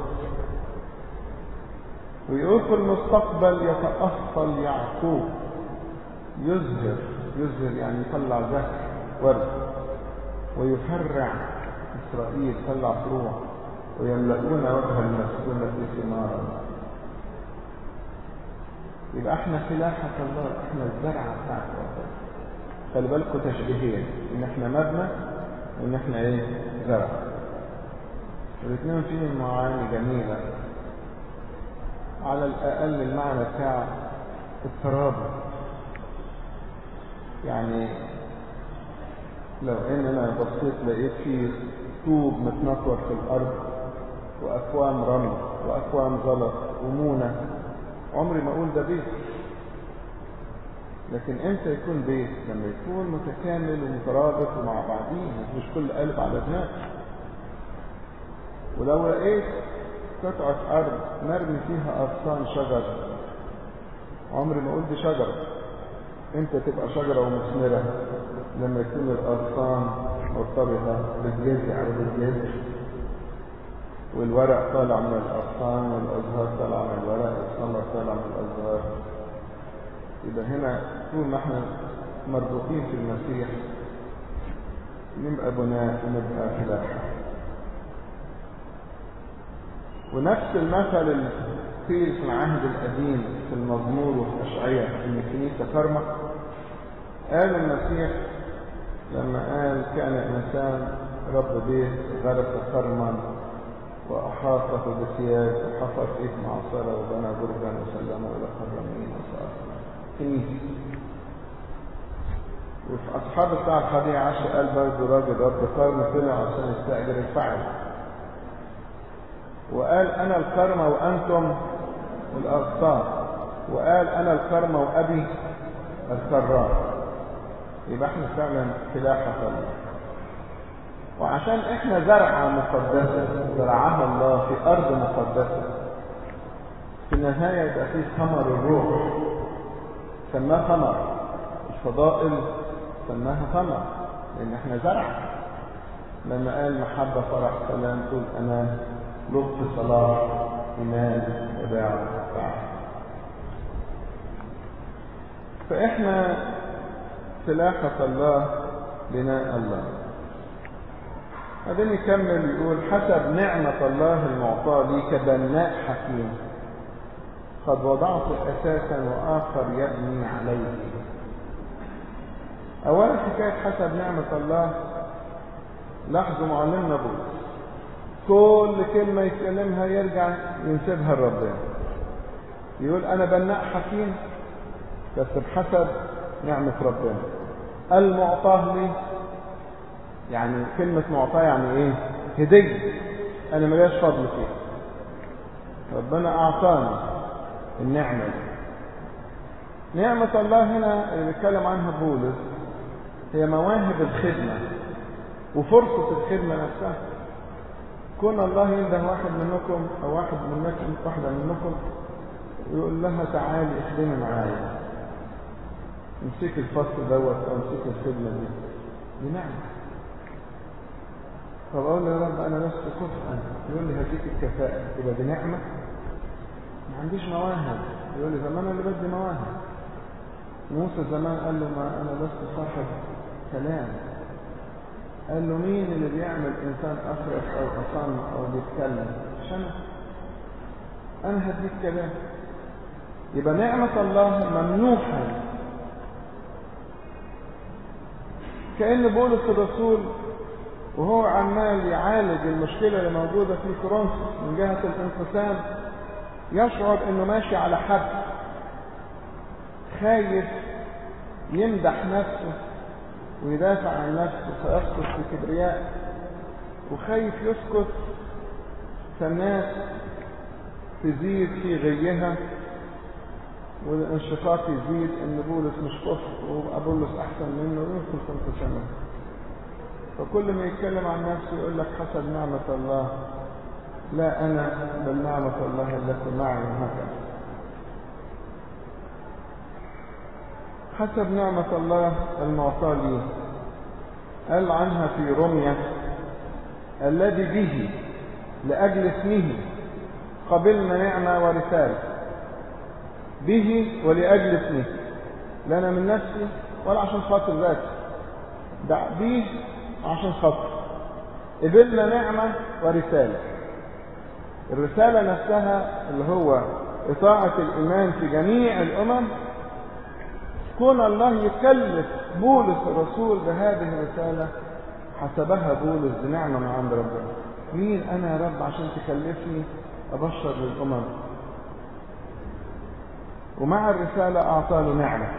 Speaker 1: ويقول في المستقبل يتأصل يعقوب يزهر يزهر يعني يطلع زهر ورد ويفرع إسرائيل يطلع فروع ويملؤون وجه المسكونة ثمارا يبقى احنا فلاحة الله احنا الزرعة بتاعت ربنا خلي بالكم تشبيهين ان احنا مبنى ان احنا ايه زرع الاثنين فيهم معاني جميلة على الاقل المعنى بتاع الترابط يعني لو ان انا بصيت لقيت فيه طوب متنطور في الارض واكوام رمل واكوام زلط ومونة عمري ما اقول ده بيت لكن امتى يكون بيت لما يكون متكامل ومترابط ومع بعضيه مش كل قلب على دماغ ولو لقيت قطعة أرض مرمي فيها أغصان شجر عمري ما أقول دي شجرة امتى تبقى شجرة ومثمرة لما يكون الأغصان مرتبطة بالجذع أو بالجذع والورق طالع من الأغصان والأزهار طالع من الورق والثمر طالع من الأزهار يبقى هنا طول ما احنا مربوطين في المسيح نبقى بناء ونبقى فلاحة ونفس المثل اللي قيل في العهد القديم في المزمور وفي أشعية إن الكنيسة كرمة قال المسيح لما قال كان إنسان رب بيت غرس كرما وأحاطه بثياب وحفر فيه معصرة وبنى برجا وسلمه إلى كرمين وصار كنيسة وفي أصحاب الساعة الحادية عشر قال برضه راجل رب كرم طلع عشان يستأجر الفعل وقال أنا الكرمة وأنتم الأغصان وقال أنا الكرمة وأبي الكرام يبقى احنا فعلا فلاحة الله وعشان احنا زرعة مقدسة زرعها الله في أرض مقدسة في النهاية يبقى فيه ثمر الروح سماه ثمر الفضائل سماها ثمر لأن احنا زرع لما قال محبة فرح سلام طول أمان لطف صلاح إيمان وداع وفعل فإحنا فلاحة الله بناء الله بعدين يكمل يقول حسب نعمة الله المعطاة لي كبناء حكيم قد وضعت أساسا وآخر يبني عليه أولا حكاية حسب نعمة الله لاحظوا معلمنا بولس كل كلمة يتكلمها يرجع ينسبها لربنا يقول أنا بناء حكيم بس بحسب نعمة ربنا المعطاه لي يعني كلمة معطاه يعني ايه هدية انا ملياش فضل فيها ربنا اعطاني النعمة دي نعمة الله هنا اللي بيتكلم عنها بولس هي مواهب الخدمة وفرصة الخدمة نفسها كون الله ينده واحد منكم او واحد منكم واحدة منكم ويقول لها تعالي اخدمي معايا امسك الفصل دوت او امسك الخدمة دي دي نعمة طب اقول له يا رب انا لست كفءا يقول لي هديك الكفاءة يبقى دي نعمة ما عنديش مواهب يقول لي زمان اللي بدي مواهب موسى زمان قال له ما انا لست صاحب كلام قال له مين اللي بيعمل انسان اخرس او اصم او بيتكلم مش انا انا هديك كلام يبقى نعمة الله ممنوحة كأن بولس الرسول وهو عمال يعالج المشكلة اللي موجودة في كورنثوس من جهة الانقسام يشعر انه ماشي على حد خايف يمدح نفسه ويدافع عن نفسه فيسقط في كبرياء وخايف يسكت فالناس تزيد في غيها والانشقاق يزيد ان بولس مش كفر وابولس احسن منه ويدخل في انقسامات فكل ما يتكلم عن نفسه يقول لك حسب نعمة الله لا أنا بل نعمة الله التي معي هكذا حسب نعمة الله المعطاة لي قال عنها في رمية الذي به لأجل اسمه قبلنا نعمة ورسالة به ولأجل اسمه لا أنا من نفسي ولا عشان خاطر ذاتي ده به عشان خاطر قبلنا نعمة ورسالة الرسالة نفسها اللي هو إطاعة الإيمان في جميع الأمم كون الله يكلف بولس الرسول بهذه الرسالة حسبها بولس بنعمة من عند ربنا مين أنا يا رب عشان تكلفني أبشر للأمم ومع الرسالة أعطى له نعمة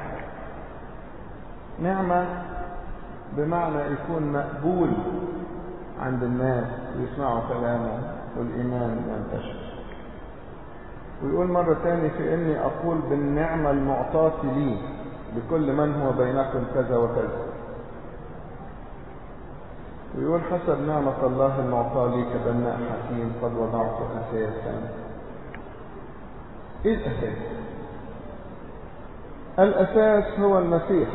Speaker 1: نعمة بمعنى يكون مقبول عند الناس ويسمعوا كلامه والإيمان ينتشر ويقول مرة تاني في إني أقول بالنعمة المعطاة لي لكل من هو بينكم كذا وكذا ويقول حسب نعمة الله المعطاة لي كبناء حكيم قد وضعت أساسا إيه الأساس؟ الأساس هو المسيح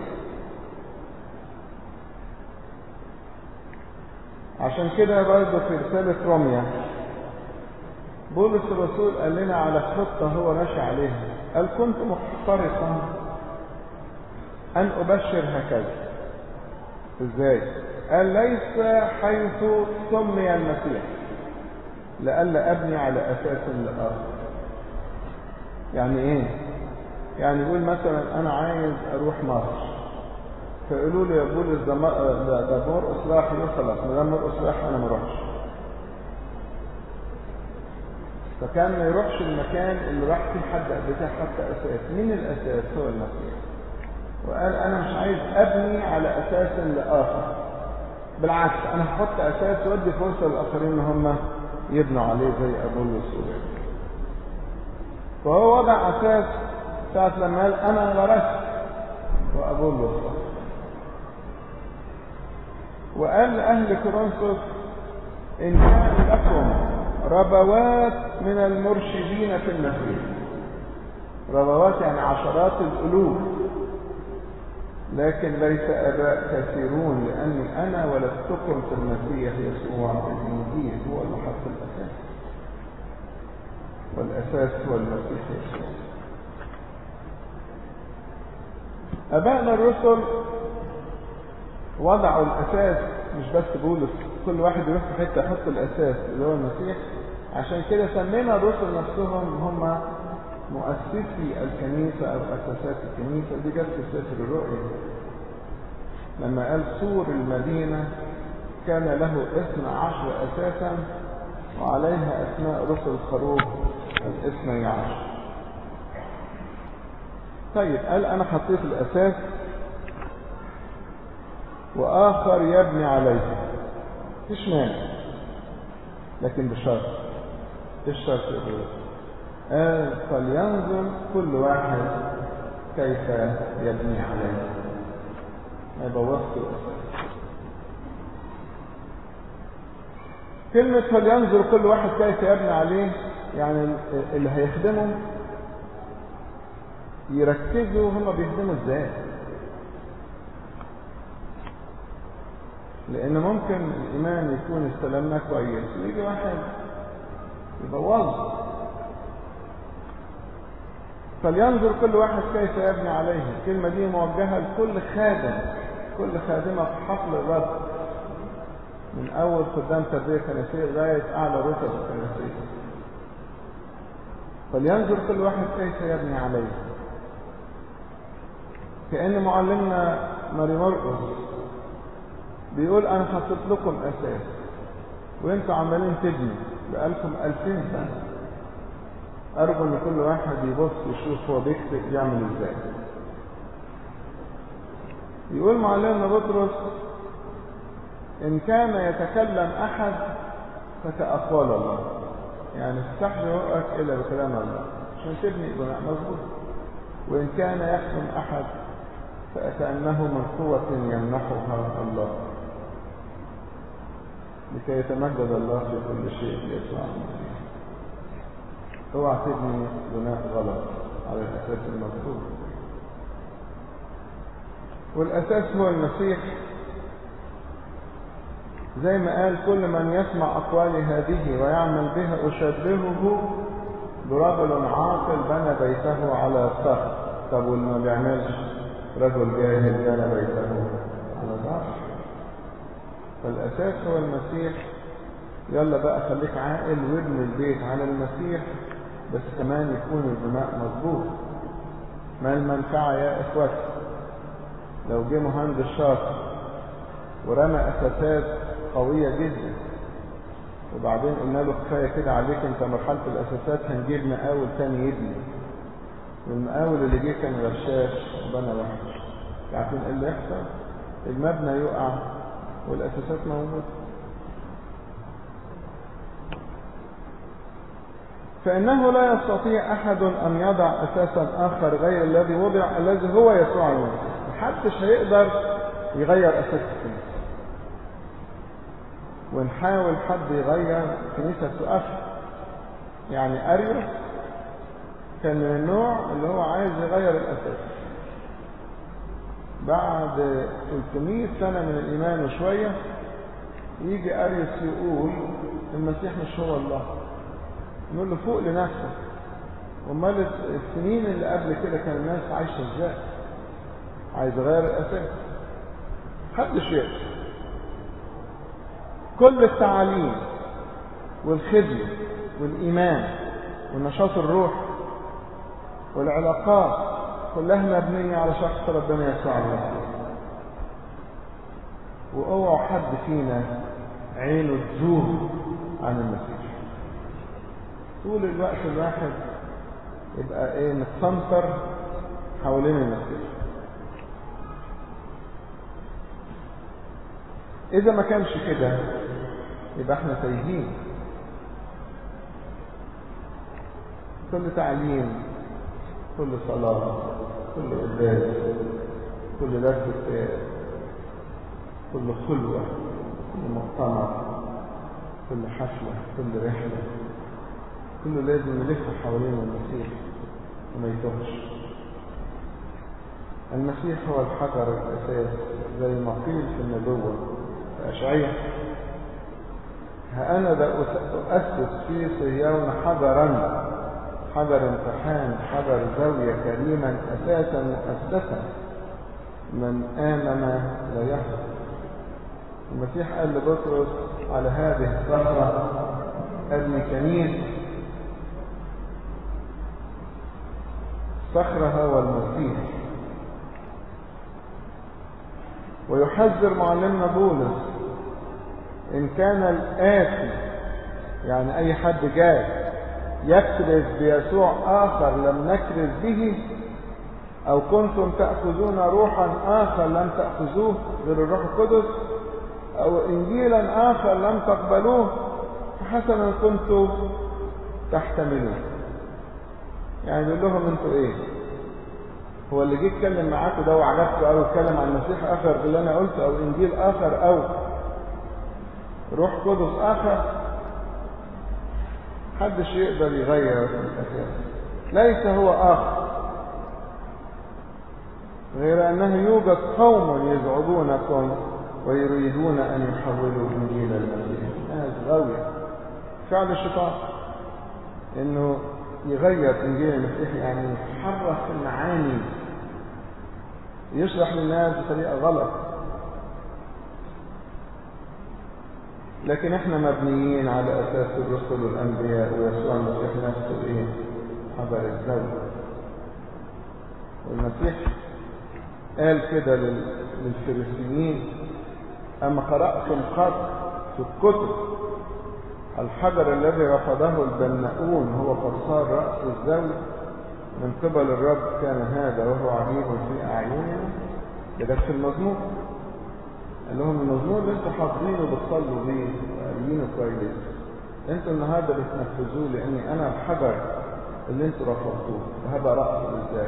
Speaker 1: عشان كده برضه في رسالة روميا بولس الرسول قال لنا على خطة هو ماشي عليها قال كنت محترصا أن أبشر هكذا إزاي؟ قال ليس حيث سمي المسيح لئلا أبني على أساس لآخر يعني إيه؟ يعني يقول مثلا أنا عايز أروح مصر فيقولوا لي يا بولس ده ده مرقص راح خلاص ما دام مرقص راح أنا ما أروحش فكان ما يروحش المكان اللي راح فيه حد قبل كده حتى أساس مين الأساس هو المسيح وقال أنا مش عايز أبني على أساس لآخر بالعكس أنا هحط أساس وأدي فرصة للآخرين إن هم يبنوا عليه زي أبولس وغيره فهو وضع أساس ساعة لما قال أنا غرست وأبولس وقال لأهل كورنثوس إن كان لكم ربوات من المرشدين في المسيح ربوات يعني عشرات الألوف لكن ليس أباء كثيرون لأني أنا ولدتكم في المسيح يسوع الإنجيل هو اللي حط الأساس والأساس هو المسيح يسوع أبائنا الرسل وضعوا الأساس مش بس بولس كل واحد يروح في حتة يحط الأساس اللي هو المسيح عشان كده سمينا الرسل نفسهم هم مؤسسي الكنيسة أو أساسات الكنيسة دي جت في سفر الرؤيا لما قال سور المدينة كان له اثنى عشر أساسا وعليها أسماء رسل الخروف الاثني عشر طيب قال أنا حطيت الأساس وآخر يبني عليه مفيش مانع لكن بشرط ايش الشرط يقول قال فلينظر كل واحد كيف يبني عليه ما يبوظش الأساس كلمة فلينظر كل واحد كيف يبني عليه يعني اللي هيخدمه يركزوا هما بيخدموا ازاي لان ممكن الايمان يكون استلمناه كويس ويجي واحد يبوظه فلينظر كل واحد كيف يبني عليه الكلمة دي موجهة لكل خادم كل خادمة في حقل الرب من أول خدام تربية كنسية لغاية أعلى رتب الكنسية فلينظر كل واحد كيف يبني عليه كأن معلمنا ماري مرقس بيقول أنا حطيت لكم أساس وانتوا عمالين تبنوا بقالكم ألفين سنة أرجو إن كل واحد يبص يشوف هو بيكتب يعمل إزاي يقول معلمنا بطرس إن كان يتكلم أحد فكأقوال الله يعني افتح رؤك إلا بكلام الله عشان تبني بناء مظبوط وإن كان يحكم أحد فكأنه من قوة يمنحها الله لكي يتمجد الله في كل شيء يسوع المسيح اوعى تبني بناء غلط على الأساس المظبوط والأساس هو المسيح زي ما قال كل من يسمع أقوالي هذه ويعمل بها أشبهه برجل عاقل بنى بيته على الصخر طب واللي ما بيعملش رجل جاهل بنى بيته على الرش فالأساس هو المسيح يلا بقى خليك عاقل وابن البيت على المسيح بس كمان يكون البناء مظبوط ما المنفعة يا إخوتي لو جه مهندس شاطر ورمى أساسات قوية جدا وبعدين قلنا له كفاية كده عليك انت مرحلة الأساسات هنجيب مقاول تاني يبني والمقاول اللي جه كان غشاش وبنى وحش عارفين ايه اللي يحصل المبنى يقع والأساسات موجودة فإنه لا يستطيع أحد أن يضع أساسا آخر غير الذي وضع الذي هو يسوع المسيح محدش هيقدر يغير أساس الكنيسة ونحاول حد يغير كنيسة تقف يعني أريوس كان من النوع اللي هو عايز يغير الأساس بعد 300 سنة من الإيمان وشوية يجي أريوس يقول المسيح مش هو الله نقول له فوق لنفسك امال السنين اللي قبل كده كان الناس عايشه ازاي عايز يغير الاساس محدش يقدر كل التعاليم والخدمه والايمان والنشاط الروحي والعلاقات كلها مبنيه على شخص ربنا يسوع المسيح واوعوا حد فينا عينه تزور عن المسيح طول الوقت الواحد يبقى ايه متسنطر حوالين المسيح اذا ما كانش كده يبقى احنا تايهين كل تعليم كل صلاة كل قداس كل درس كتاب كل خلوة كل مؤتمر كل حفلة كل رحلة كله لازم نلف حوالين المسيح وما يتوهش المسيح هو الحجر الأساس زي ما قيل في النبوة في أشعية ها أنا ذا أؤسس في صهيون حجرا حجر امتحان حجر زاوية كريما أساسا مؤسسا من آمن لا يحصل المسيح قال لبطرس على هذه الصخرة أبني كنيسة صخرة هو المسيح ويحذر معلمنا بولس إن كان الآتي يعني أي حد جاي يكرز بيسوع آخر لم نكرز به أو كنتم تأخذون روحا آخر لم تأخذوه غير الروح القدس أو إنجيلا آخر لم تقبلوه فحسنا كنتم تحتملون يعني يقول لهم انتوا ايه هو اللي جه يتكلم معاكم ده وعجبكم او يتكلم عن المسيح اخر باللي انا قلته او انجيل اخر او روح قدس اخر محدش يقدر يغير في الاساس ليس هو اخر غير انه يوجد قوم يزعجونكم ويريدون ان يحولوا انجيل المسيح ناس غاويه فعل الشيطان انه يغير انجيل المسيح يعني يحرف المعاني يشرح للناس بطريقه غلط لكن احنا مبنيين على اساس الرسل والانبياء ويسوع المسيح نفسه ايه حضر الزوج والمسيح قال كده للفريسيين اما قراتم قط في الكتب الحجر الذي رفضه البناؤون هو قرصان رأس الزوج من قبل الرب كان هذا وهو عجيب في أعيننا ده في المزمور قال لهم المزمور اللي انتوا حافظينه وبتصلوا بيه وقاريينه كويس انتوا النهارده بتنفذوه لاني انا الحجر اللي انتوا رفضتوه وهبقى رأس ازاي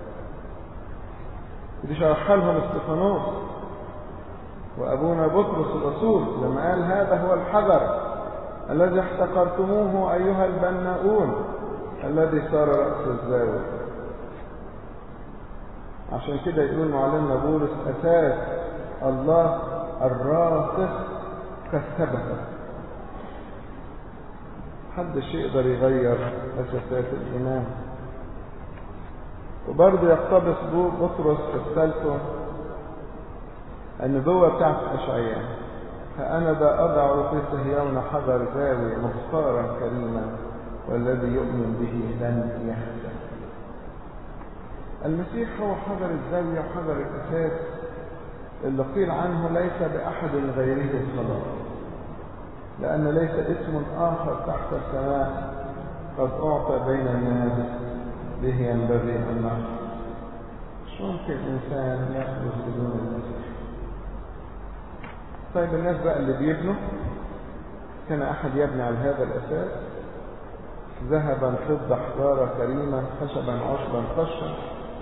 Speaker 1: دي شرحها لهم استفانوس وابونا بطرس الرسول لما قال هذا هو الحجر الذي احتقرتموه أيها البناؤون الذي صار رأس الزاوية عشان كده يقول معلمنا بولس أساس الله الراسخ كالثبت محدش يقدر يغير أساسات الإيمان وبرضه يقتبس بطرس في الثالثة النبوة بتاعت أشعياء فأنا ذا أضع في صهيون حجر زاوية مختارا كريما والذي يؤمن به لن يحزن المسيح هو حجر الزاوية وحجر الأساس اللي قيل عنه ليس بأحد غيره الصلاة لأن ليس اسم آخر تحت السماء قد أعطى بين الناس به ينبغي أن نحفظ مش ممكن إنسان يخلص بدون المسيح طيب الناس بقى اللي بيبنوا كان أحد يبني على هذا الأساس ذهبا فضة حجارة كريمة خشبا عشبا قشا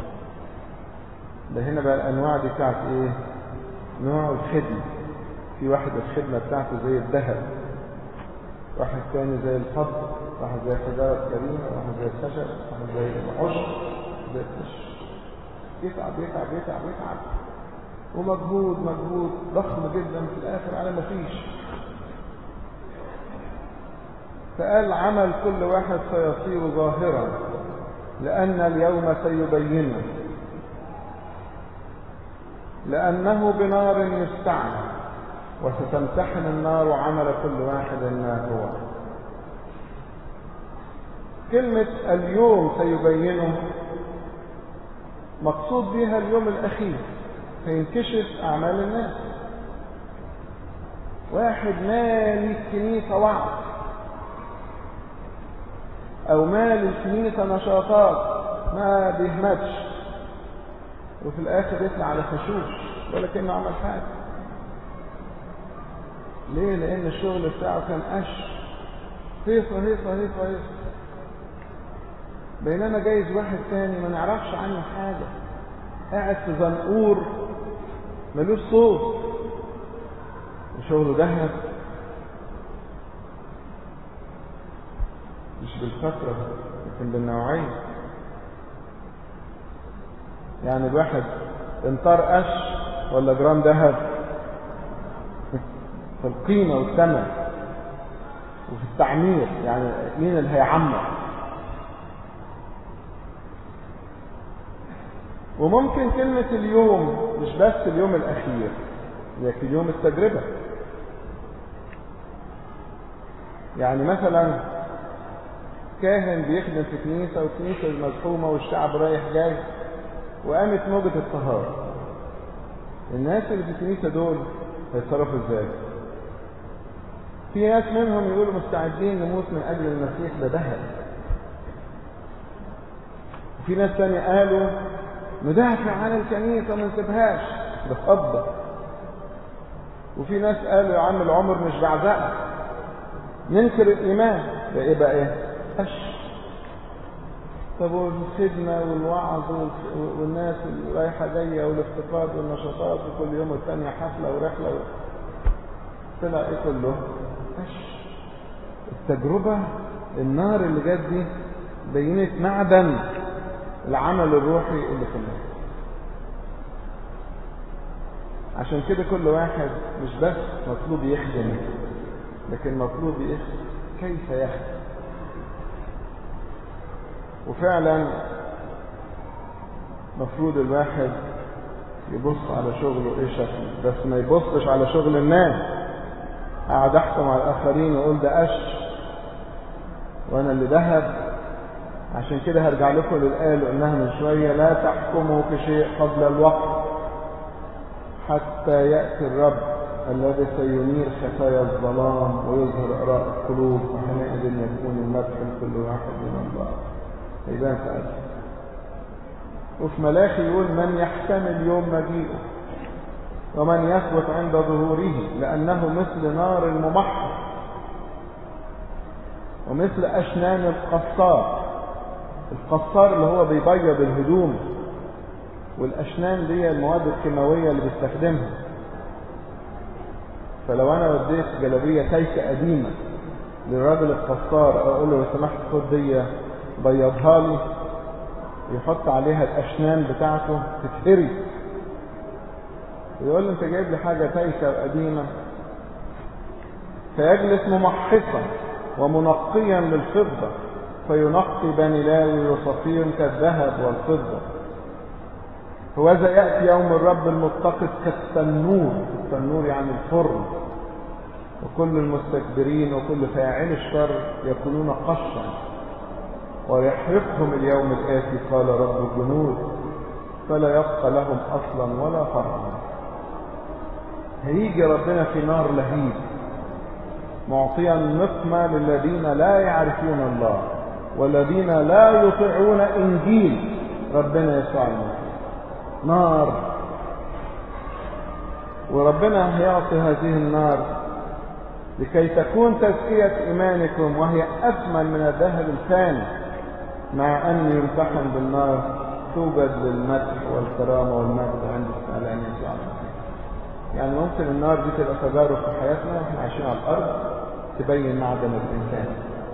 Speaker 1: ده هنا بقى الأنواع دي بتاعت إيه؟ نوع الخدمة في واحد الخدمة بتاعته زي الذهب واحد تاني زي الفضة واحد زي الحجارة الكريمة واحد زي الخشب واحد زي العشب زي القش يتعب يتعب يتعب يتعب ومجهود مجهود ضخم جدا في الآخر على ما فيش فقال عمل كل واحد سيصير ظاهرا لأن اليوم سيبينه لأنه بنار يستعمل وستمتحن النار عمل كل واحد ما هو كلمة اليوم سيبينه مقصود بها اليوم الأخير فينكشف أعمال الناس واحد مالي الكنيسة وعظ أو مال الكنيسة نشاطات ما بيهمتش وفي الآخر يطلع على خشوش ولا كأنه عمل حاجة ليه؟ لأن الشغل بتاعه كان قش هيصة هيصة هيصة هيصة بينما جايز واحد تاني ما نعرفش عنه حاجة قاعد في زنقور ملوش صوت وشغله ذهب مش بالكثرة لكن بالنوعية يعني الواحد امطار قش ولا جرام ذهب في القيمة والثمن وفي التعمير يعني مين اللي هيعمر وممكن كلمة اليوم مش بس اليوم الأخير لكن يوم التجربة يعني مثلا كاهن بيخدم في كنيسة والكنيسة مزحومة والشعب رايح جاي وقامت موجة الطهارة الناس اللي في الكنيسة دول هيتصرفوا ازاي؟ في ناس منهم يقولوا مستعدين نموت من أجل المسيح ده ذهب وفي ناس تانية قالوا ندافع عن الكنيسة ما نسيبهاش ده فضة وفي ناس قالوا يا عم العمر مش بعزقة ننكر الإيمان ده إيه بقى إيه؟ قش طب والخدمة والوعظ والناس اللي رايحة جاية والافتقاد والنشاطات وكل يوم والتانية حفلة ورحلة و... طلع إيه كله؟ قش التجربة النار اللي جت دي بينت معدن العمل الروحي اللي في الناس عشان كده كل واحد مش بس مطلوب يخدم لكن مطلوب يخدم كيف يخدم وفعلا مفروض الواحد يبص على شغله ايه شكله بس ما يبصش على شغل الناس قاعد احكم على الاخرين واقول ده قش وانا اللي ذهب عشان كده هرجع لكم للآية اللي قلناها من شوية لا تحكموا في شيء قبل الوقت حتى يأتي الرب الذي سينير خفايا الظلام ويظهر آراء القلوب وحينئذ يكون المدح لكل واحد من الله هيبان في أجل وفي ملاخي يقول من يحتمل يوم مجيئه ومن يثبت عند ظهوره لأنه مثل نار الممحر ومثل أشنان القصار القصار اللي هو بيبيض الهدوم والأشنان دي المواد الكيماوية اللي بيستخدمها فلو أنا وديت جلابية تايكة قديمة للراجل القصار أقول له لو سمحت خد دي بيضها لي يحط عليها الأشنان بتاعته تتهري ويقول له أنت جايب لي حاجة تايكة قديمة فيجلس ممحصا ومنقيا للفضة فينقي بني لاوي وصفير كالذهب والفضة وهذا يأتي يوم الرب المتقد كالتنور التنور يعني الفرن وكل المستكبرين وكل فاعل الشر يكونون قشا ويحرقهم اليوم الآتي قال رب الجنود فلا يبقى لهم أصلا ولا فرعا هيجي ربنا في نار لهيب معطيا نقمة للذين لا يعرفون الله والذين لا يطيعون إنجيل ربنا يسوع المسيح نار وربنا هيعطي هذه النار لكي تكون تزكية إيمانكم وهي أثمن من الذهب الفاني مع أن يمتحن بالنار توجد للمدح والكرامة والمجد عند السلام يسوع المسيح يعني ممكن النار دي تبقى تجارب في حياتنا واحنا عايشين على الأرض تبين معدن الإنسان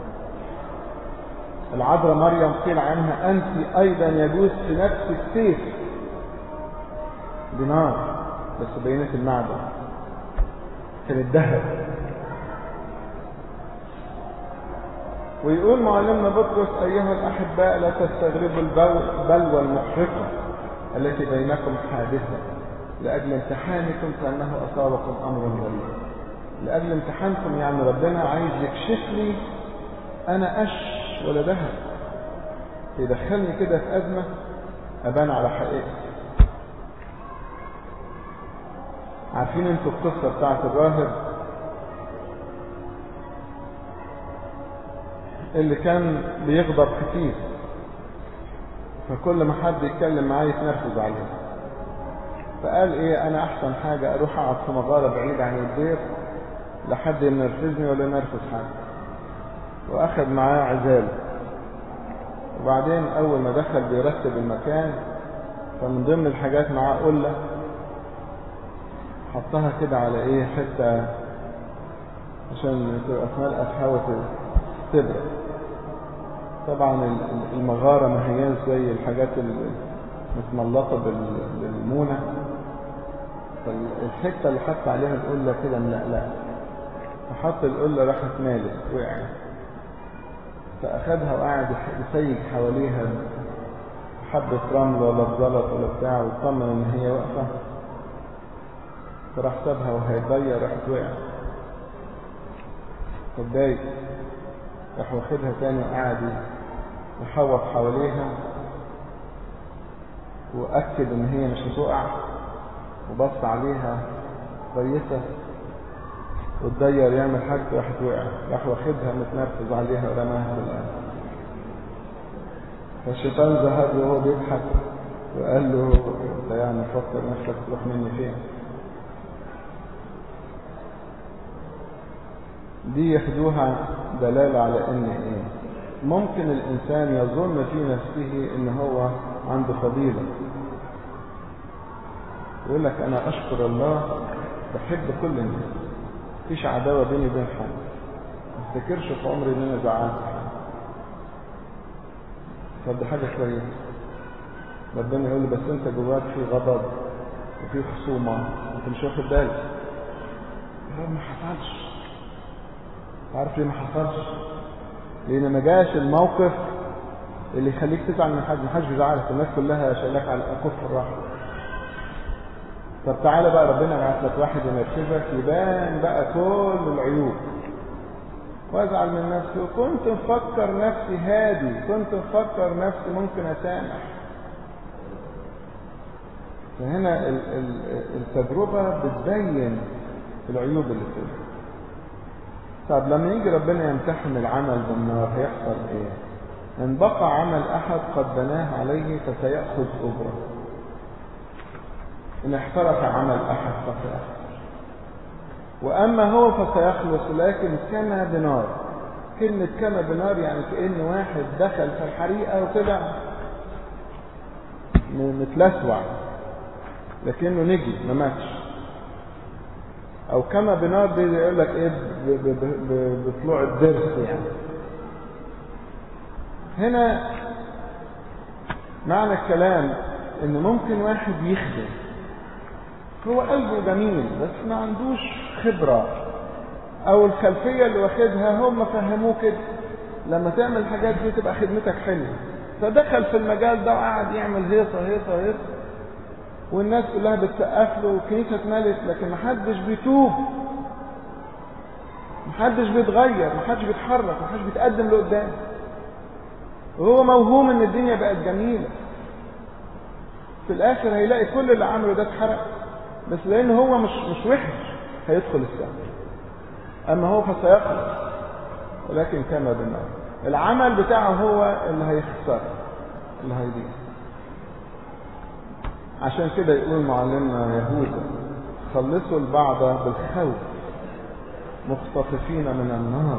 Speaker 1: العذراء مريم قيل عنها أنت أيضا يجوز في نفس السيف بنار بس بينت المعدن كان الذهب ويقول معلمنا بطرس أيها الأحباء لا تستغربوا البلوى المحرقة التي بينكم حادثة لأجل امتحانكم كأنه أصابكم أمر غريب لأجل امتحانكم يعني ربنا عايز يكشف لي أنا قش ولا ذهب يدخلني كده في أزمة أبان على حقيقتي عارفين انتوا القصة بتاعت الراهب اللي كان بيغضب كتير فكل ما حد يتكلم معاه يتنرفز عليه فقال ايه انا احسن حاجة اروح اقعد في مغارة بعيد عن البيت لحد ينرفزني ولا ينرفز حد واخد معاه عزال وبعدين اول ما دخل بيرتب المكان فمن ضمن الحاجات معاه قلة حطها كده على ايه حتة عشان تبقى ملقى تحاول تبرد طبعا المغارة ما هياش زي الحاجات المتملطة بالمونة فالحتة اللي حط عليها القلة كده ملقلقة فحط القلة راحت مالت وقعت فأخدها وقعد يسيج حواليها حبة رمل ولا بزلط ولا بتاع وطمن ان هي واقفة فراح سابها وهيتضيع راحت وقعت فاتضايق راح واخدها تاني وقعد يحوط حواليها وأكد إن هي مش هتقع وبص عليها كويسة والدير يعمل حاجته راحت وقع راح واخدها متنرفز عليها ورماها في الأرض فالشيطان ذهب وهو بيضحك وقال له انت يعني فكر نفسك تروح مني فين دي ياخدوها دلالة على ان ايه ممكن الانسان يظن في نفسه ان هو عنده فضيلة يقول لك انا اشكر الله بحب كل الناس مفيش عداوة بيني وبين حد ما افتكرش في عمري ان انا زعلت حد طب دي حاجة كويسة ربنا يقول لي بس انت جواك في غضب وفي خصومة انت مش واخد بالك يا ما حصلش عارف ليه ما حصلش لان ما جاش الموقف اللي يخليك تزعل من حد ما حدش بيزعلك الناس كلها شايلاك على اكف الراحه طب تعالى بقى ربنا يبعت لك واحد ينرفزك يبان بقى كل العيوب وازعل من نفسي وكنت مفكر نفسي هادي كنت مفكر نفسي ممكن اسامح فهنا التجربة بتبين العيوب اللي فيها طب لما يجي ربنا يمتحن العمل بالنار هيحصل ايه ان بقى عمل احد قد بناه عليه فسيأخذ اجره ان احترق عمل احد فسيأخذ واما هو فسيخلص لكن كما بنار كلمة كما بنار يعني كأن واحد دخل في الحريقة وطلع متلسوع لكنه نجي ما ماتش او كما بنار دي يقول لك ايه بطلوع الضرس يعني هنا معنى الكلام ان ممكن واحد يخدم هو قلبه جميل بس ما عندوش خبرة او الخلفية اللي واخدها هم فهموه كده لما تعمل الحاجات دي تبقى خدمتك حلوة فدخل في المجال ده وقعد يعمل هيصة هيصة هيصة والناس كلها بتسقف له والكنيسة اتملت لكن محدش بيتوب محدش بيتغير محدش بيتحرك محدش بيتقدم لقدام وهو موهوم ان الدنيا بقت جميلة في الاخر هيلاقي كل اللي عمله ده اتحرق بس لان هو مش مش وحش هيدخل السماء اما هو فسيخلص ولكن كما بالنار العمل بتاعه هو اللي هيخسر اللي هيضيع عشان كده يقول معلمنا يهوذا خلصوا البعض بالخوف مختطفين من النار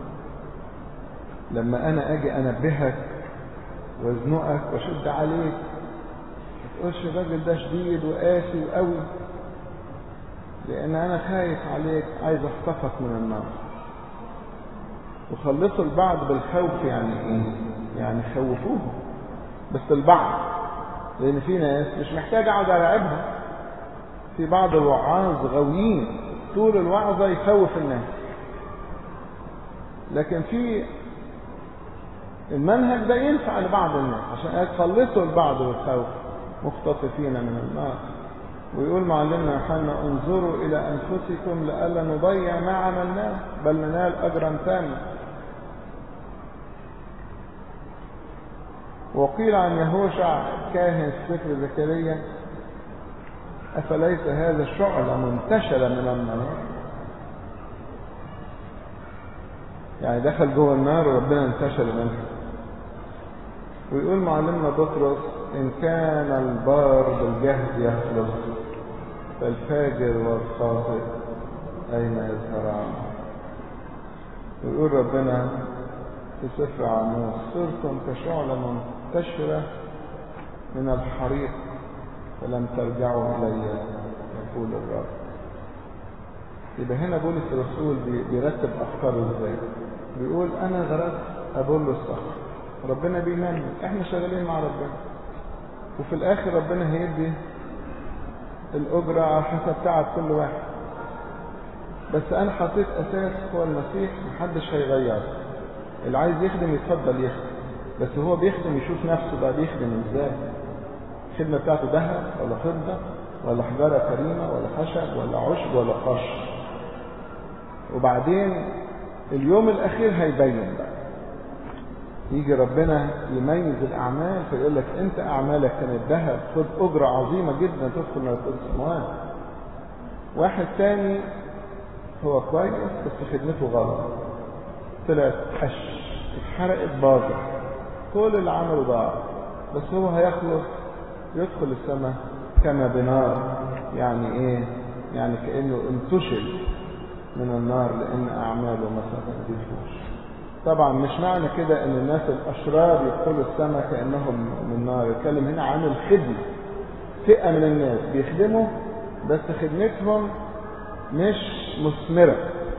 Speaker 1: لما انا اجي انبهك وازنقك واشد عليك ما تقولش الراجل ده شديد وقاسي وقوي لان انا خايف عليك عايز اخطفك من النار وخلصوا البعض بالخوف يعني ايه يعني خوفوه بس البعض لان في ناس مش محتاج اقعد العبها في بعض الوعاظ غاويين طول الوعظة يخوف الناس لكن في المنهج ده ينفع لبعض الناس عشان يخلصوا البعض بالخوف مختطفين من النار ويقول معلمنا يوحنا انظروا الى انفسكم لئلا نضيع ما عملناه بل ننال اجرا تاما وقيل عن يهوشع كاهن سفر زكريا أفليس هذا شعلة منتشرة من النار يعني دخل جوه النار وربنا انتشر منها ويقول معلمنا بطرس إن كان البار بالجهد يخلص فالفاجر والخاطئ أين يظهران ويقول ربنا في سفر عاموس صرتم كشعلة منتشرة من الحريق فلم ترجعوا إلي يقول الرب يبقى هنا بولس الرسول بيرتب أفكاره إزاي بيقول أنا غرقت أبول الصخر ربنا بينمي إحنا شغالين مع ربنا وفي الآخر ربنا هيدي الأجرة على حسب تعب كل واحد بس أنا حطيت أساس هو المسيح محدش هيغيره اللي عايز يخدم يتفضل يخدم بس هو بيخدم يشوف نفسه بقى بيخدم ازاي الخدمة بتاعته ذهب ولا فضة ولا حجارة كريمة ولا خشب ولا عشب ولا قش وبعدين اليوم الأخير هيبين بقى يجي ربنا يميز الأعمال فيقول لك أنت أعمالك كانت ذهب خد أجرة عظيمة جدا تدخل ملكوت السماوات واحد تاني هو كويس بس خدمته غلط طلعت قش اتحرقت باظت كل اللي عمله ضاع بس هو هيخلص يدخل السماء كما بنار يعني ايه يعني كأنه انتشل من النار لان اعماله مثلا ما تدفوش طبعا مش معنى كده ان الناس الاشرار يدخلوا السماء كانهم من النار يتكلم هنا عن الخدمه فئه من الناس بيخدموا بس خدمتهم مش مثمره